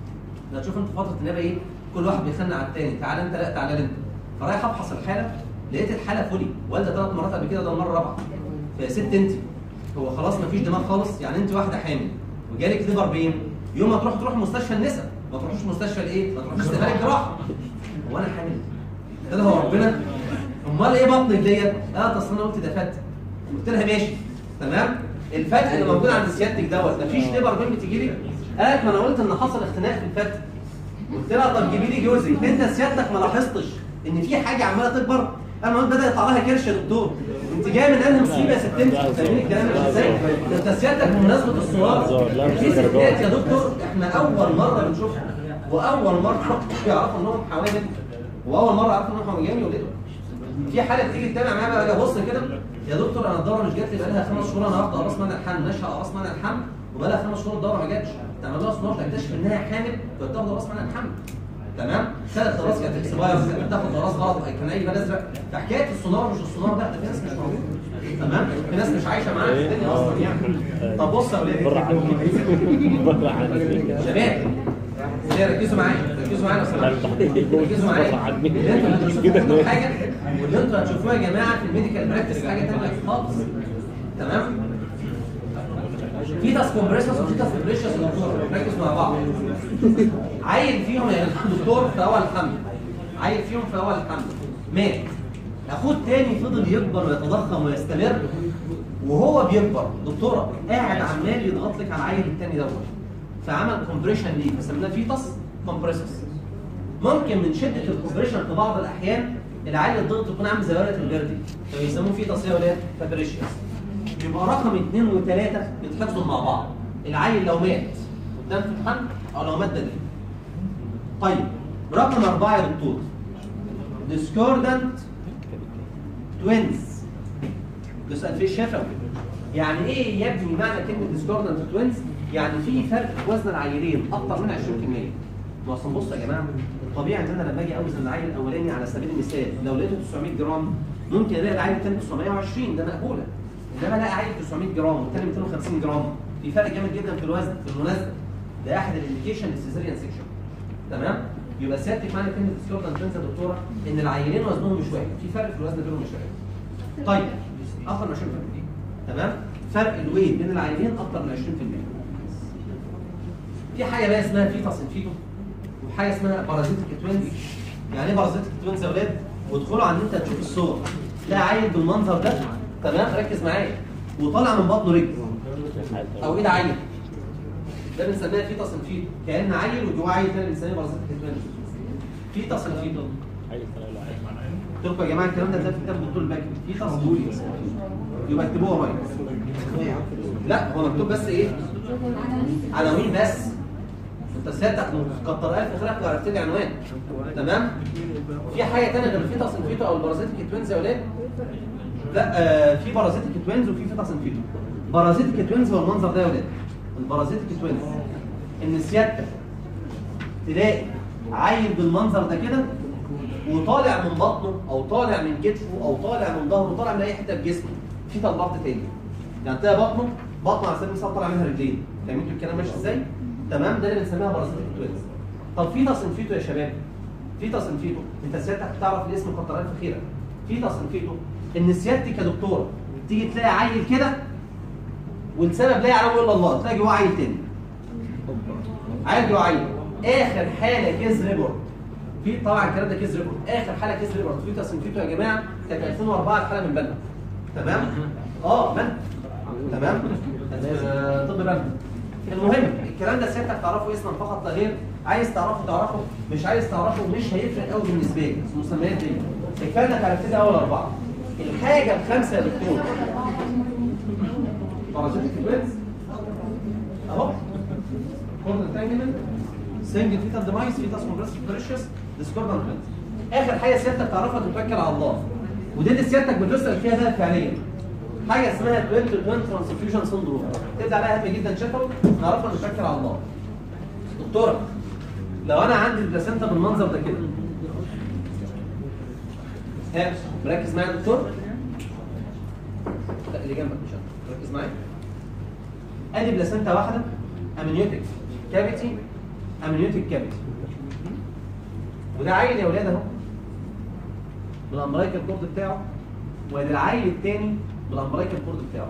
لا تشوف انت فتره النيابه ايه كل واحد بيخنق على الثاني تعالى انت لا تعالى انت فرايح افحص الحاله لقيت الحاله فولي والده ثلاث مرات قبل كده ده المره الرابعه فيا ست انت هو خلاص مفيش دماغ خالص يعني انت واحده حامل وجالك ليفر بين يوم ما تروح تروح مستشفى النساء ما تروحش مستشفى الايه؟ ما تروحش استقبال الجراحه هو انا حامل ده هو ربنا امال ايه بطنك ديت؟ اه اصل انا قلت ده فت قلت لها ماشي تمام الفتح اللي موجود عند سيادتك دوت مفيش ليفر بين بتيجي لي قالت ما انا قلت ان حصل اختناق في الفتح قلت لها طب جيبي لي جوزي انت سيادتك ما لاحظتش ان في حاجه عماله تكبر انا قلت بدا يطلع لها كرش يا دكتور انت جايه من انهي مصيبه يا ست انت فاهمين الكلام مش ازاي ده انت سيادتك بمناسبه الصور لا، مش في درجات. ستات يا دكتور احنا اول مره بنشوفها واول مره يعرفوا انهم حوامل واول مره عرفوا انهم جايين يولدوا في حاله بتيجي تتابع معايا بقى باجي ابص كده يا دكتور انا الدوره مش جات لي بقى لها خمس شهور انا واخده اقراص منع الحمل ماشيه اقراص منع الحمل وبقى لها خمس شهور الدوره ما جاتش تعمل لها سونار تكتشف انها حامل فتاخد اقراص منع الحمل تمام خدت اقراص كانت اكسباير كانت بتاخد اقراص غلط كان اي بال ازرق فحكايه السونار مش السونار لا ده في ناس مش موجوده تمام في ناس مش عايشه معانا في الدنيا اصلا يعني طب بص يا اولاد بره عني بره عني شباب ليه ركزوا معايا ركزوا معايا لو سمحتوا ركزوا معايا اللي انتوا هتشوفوه كده حاجه واللي انتوا هتشوفوه يا جماعه في الميديكال براكتس حاجه ثانيه خالص تمام في تاس كومبريسس وفي تاس كومبريسس دكتور ركز مع بعض عيل فيهم يا دكتور في اول الحمل عيل فيهم في اول الحمل مات اخوه التاني فضل يكبر ويتضخم ويستمر وهو بيكبر دكتوره قاعد عمال يضغط لك على العيل التاني دوت فعمل كومبريشن ليه فسميناه فيتس كومبريسس ممكن من شده الكومبريشن في بعض الاحيان العيل الضغط يكون عامل زي ورقه البردي فبيسموه فيتس يا ولاد فابريشيوس يبقى رقم اثنين وثلاثه يتحفظوا مع بعض العيل لو مات قدام في الحمل او لو مات بدري طيب رقم اربعه يا دكتور discordant twins تسال في الشفوي يعني ايه يا ابني معنى كلمه discordant twins يعني في فرق في وزن العيلين اكتر من 20% ما اصل بصوا يا جماعه الطبيعي ان انا لما اجي اوزن العيل الاولاني على سبيل المثال لو لقيته 900 جرام ممكن الاقي العيل الثاني 920 ده مقبوله انما الاقي عيل 900 جرام والثاني 250 جرام في فرق جامد جدا في الوزن في المناسبه ده احد الانديكيشن للسيزاريان سيكشن تمام يبقى سيادتك معنى كلمه discordant twins يا دكتوره ان العيلين وزنهم مش واحد في فرق في الوزن بينهم مش واحد طيب اكتر من 20% تمام فرق الويت بين العينين اكتر من 20% في حاجه بقى اسمها فيتاس انفيتو وحاجه اسمها بارازيتيك توينز يعني ايه بارازيتيك توينز يا اولاد وادخلوا على ان انت تشوف الصور تلاقي عيل بالمنظر ده تمام ركز معايا وطالع من بطنه رجل او ايد عيل ده بنسميها فيتاس انفيتو كان عيل وجواه عيل تاني بنسميه بارازيت كتمان فيتاس انفيتو عايز تلاقي له عايز قلت لكم يا جماعه الكلام ده ده في كتاب الدكتور الباكر فيتاس بوليس يبقى اكتبوها ورايا لا هو مكتوب بس ايه عناوين بس انت سيادتك كتر الف خيرك لو عرفت لي عنوان تمام في حاجه ثانيه غير الفيتاس انفيتو او البارازيتيك توينز يا ولاد لا آه في بارازيتيك توينز وفي فيتاس انفيتو بارازيتيك توينز هو المنظر ده يا ولاد البارازيتيك توينز ان سيادتك تلاقي عيل بالمنظر ده كده وطالع من بطنه او طالع من كتفه او طالع من ظهره طالع من اي حته في جسمه في طلعت تاني يعني تلاقي بطنه بطنه على سبيل المثال طالع منها رجلين فاهمين انتوا الكلام ماشي ازاي؟ تمام ده اللي بنسميها بارازيتيك توينز طب فيتاس انفيتو يا شباب فيتاس انفيتو انت سيادتك تعرف الاسم كتر الف خيرك فيتاس انفيتو ان سيادتك يا دكتوره تيجي تلاقي عيل كده والسبب لا يعلمه الا الله تلاقي جواه عيل تاني عيل جواه عيل اخر حاله كيز ريبورت في طبعا الكلام ده كيز ريبورت اخر حاله كيز ريبورت فيتاس انفيتو يا جماعه كانت 2004 الحاله من بلد تمام اه من تمام آه، طب بلد المهم الكلام ده سيادتك تعرفه اسما فقط لا غير عايز تعرفه تعرفه مش عايز تعرفه مش هيفرق قوي بالنسبه لي المسميات دي كفايه انك عرفت لي اول اربعه الحاجه الخامسه يا دكتور بارازيتيك ويلز اهو كورن انتانجمنت سنجل فيتال ديمايس فيتاس كونجريس بريشس ديسكوردان ويلز اخر حاجه سيادتك تعرفها تتوكل على الله ودي اللي سيادتك بتسال فيها ده فعليا حاجه اسمها توين تو توين ترانسفيوجن سندروم تبدا عليها هام جدا شفوي نعرفها نتوكل على الله دكتوره لو انا عندي البلاسنتا بالمنظر ده كده ها مركز معايا يا دكتور لا اللي جنبك مش انا ركز معايا ادي بلاسنتا واحده امنيوتيك كافيتي امنيوتيك كافيتي وده عيل يا ولاد اهو بالامبرايكال كورد بتاعه وادي العيل الثاني بالامبرايكال كورد بتاعه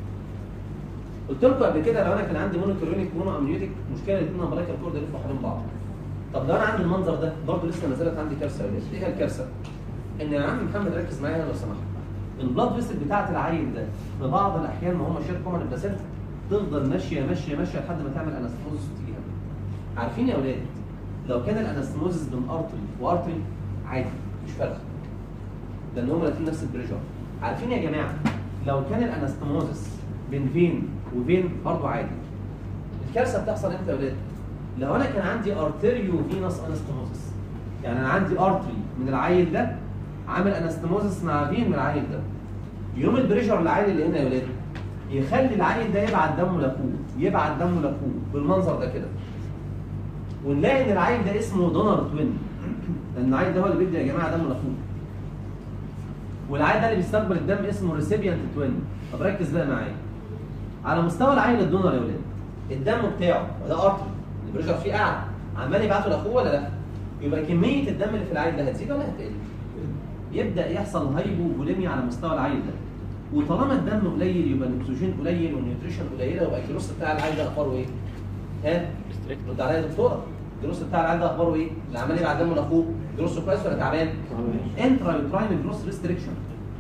قلت لكم قبل كده لو انا كان عندي مونوكلونيك مونو امنيوتيك مشكله الاثنين امبرايكال كورد يلفوا حوالين بعض طب لو انا عندي المنظر ده برضه لسه ما زالت عندي كارثه يا ولاد ايه هي الكارثه؟ ان يا عم محمد ركز معايا لو سمحت البلاد فيسل بتاعت العيل ده في بعض الاحيان ما هم شير كومن بلاسنتا تفضل ماشيه ماشيه ماشيه لحد ما تعمل انستموزس وتيجي هنا عارفين يا اولاد لو كان الانستموزس بين ارتري وارتري عادي مش فارقه لان هم الاثنين نفس البريشر عارفين يا جماعه لو كان الانستموزس بين فين وفين برضه عادي الكارثه بتحصل امتى يا اولاد لو انا كان عندي ارتريو فينوس انستموزس يعني انا عندي ارتري من العيل ده عامل انستموزس مع فين من العيل ده يوم البريشر العالي اللي هنا يا ولاد يخلي العيل ده يبعت دمه لاخوه يبعت دمه لاخوه بالمنظر ده كده ونلاقي ان العيل ده اسمه دونر توين لان العيل ده هو اللي بيدي يا جماعه دمه لاخوه والعيل ده اللي بيستقبل الدم اسمه ريسيبيانت توين طب ركز بقى معايا على مستوى العيل الدونر يا ولاد الدم بتاعه وده ارتري البريشر فيه اعلى عمال يبعته لاخوه ولا لا يبقى كميه الدم اللي في العيل ده هتزيد ولا هتقل يبدا يحصل هايبوفوليميا على مستوى العيل ده وطالما الدم قليل يبقى الاكسجين قليل والنيوتريشن قليله يبقى الجلوس بتاع العيل ده اخباره ايه؟ ها؟ رد عليا يا دكتوره الجلوس بتاع العيل ده اخباره ايه؟ اللي عمال يبعت دمه لاخوه جلوسه كويس ولا تعبان؟ انترا يوتراين جلوس ريستريكشن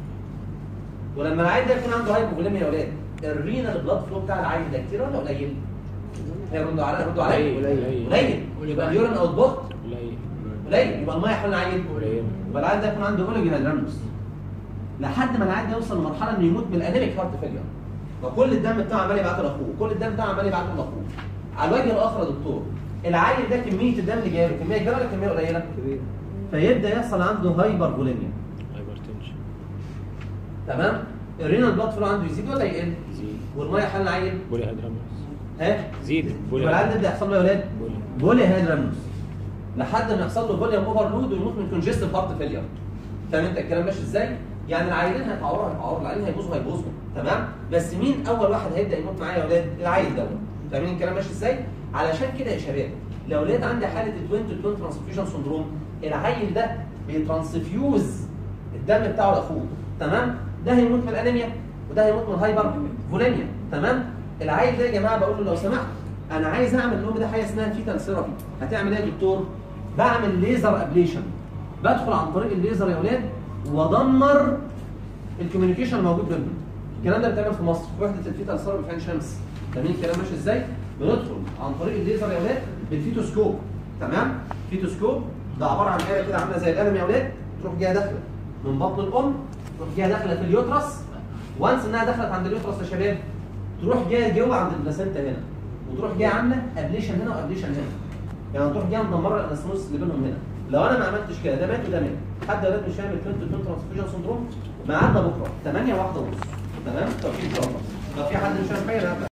ولما العيل ده يكون عنده هايبوفوليميا يا اولاد الرينال بلاد فلو بتاع العيل ده كتير ولا قليل؟ هي ردوا عليا ردوا عليا قليل. قليل يبقى اليورين اوت بوت قليل قليل يبقى الميه حوالين العيل قليل يبقى العيل ده يكون عنده اولوجي هيدرانوس لحد ما العيل ده يوصل لمرحله انه يموت من الانيميك هارت فيلير وكل الدم بتاعه عمال يبعته لاخوه وكل الدم بتاعه عمال يبعته لاخوه على الوجه الاخر يا دكتور العيل ده كميه الدم اللي جايه له كميه كبيره ولا كميه قليله؟ فيبدا يحصل عنده هايبر فوليميا هايبرتنشن تمام؟ الرينال بلاد فلو عنده يزيد ولا يقل؟ زيد والميه حوالين العيل بولي هيدرامس ها؟ زيد بولي يبقى العيل ده يبدا يحصل له يا اولاد بولي بولي هيدرانوس لحد ما يحصل له فوليوم اوفرلود ويموت من كونجستيف هارت فيلير فاهم انت الكلام ماشي ازاي؟ يعني العيلين هيتعوروا هيتعوروا العيلين هيبوظوا هيبوظوا تمام؟ بس مين اول واحد هيبدا يموت معايا يا اولاد؟ العيل دوت فاهمين الكلام ماشي ازاي؟ علشان كده يا شباب لو لقيت عندي حاله التوين تو توين ترانسفيوجن سندروم العيل ده بيترانسفيوز الدم بتاعه لاخوه تمام؟ ده هيموت من الانيميا وده هيموت من الهايبر فوليميا تمام؟ العيل ده يا جماعه بقول له لو سمحت انا عايز اعمل لهم ده حاجه اسمها فيتال ثيرابي هتعمل ايه يا دكتور؟ بعمل ليزر ابليشن بدخل عن طريق الليزر يا اولاد وادمر الكوميونيكيشن الموجود بينهم الكلام ده بيتعمل في مصر في وحده الفيتا الصار في عين شمس فاهمين الكلام ماشي ازاي؟ بندخل عن طريق الليزر يا اولاد بالفيتوسكوب تمام؟ فيتوسكوب ده عباره عن آلة كده عامله زي القلم يا اولاد تروح جايه داخله من بطن الام تروح جايه داخله في اليوترس وانس انها دخلت عند اليوترس يا شباب تروح جايه جوه عند البلاسنتا هنا وتروح جايه عامله ابليشن هنا وابليشن هنا يعني تروح جايه مدمره الانسموس اللي بينهم هنا لو انا ما عملتش كده ده مات وده مات حد اولاد مش هيعمل كلينت كلينت ترانسفيوجن سندروم ميعادنا بكره 8 واحدة ونص تمام توفيق ان شاء الله لو في حد مش فاهم حاجه أنا هبدأ.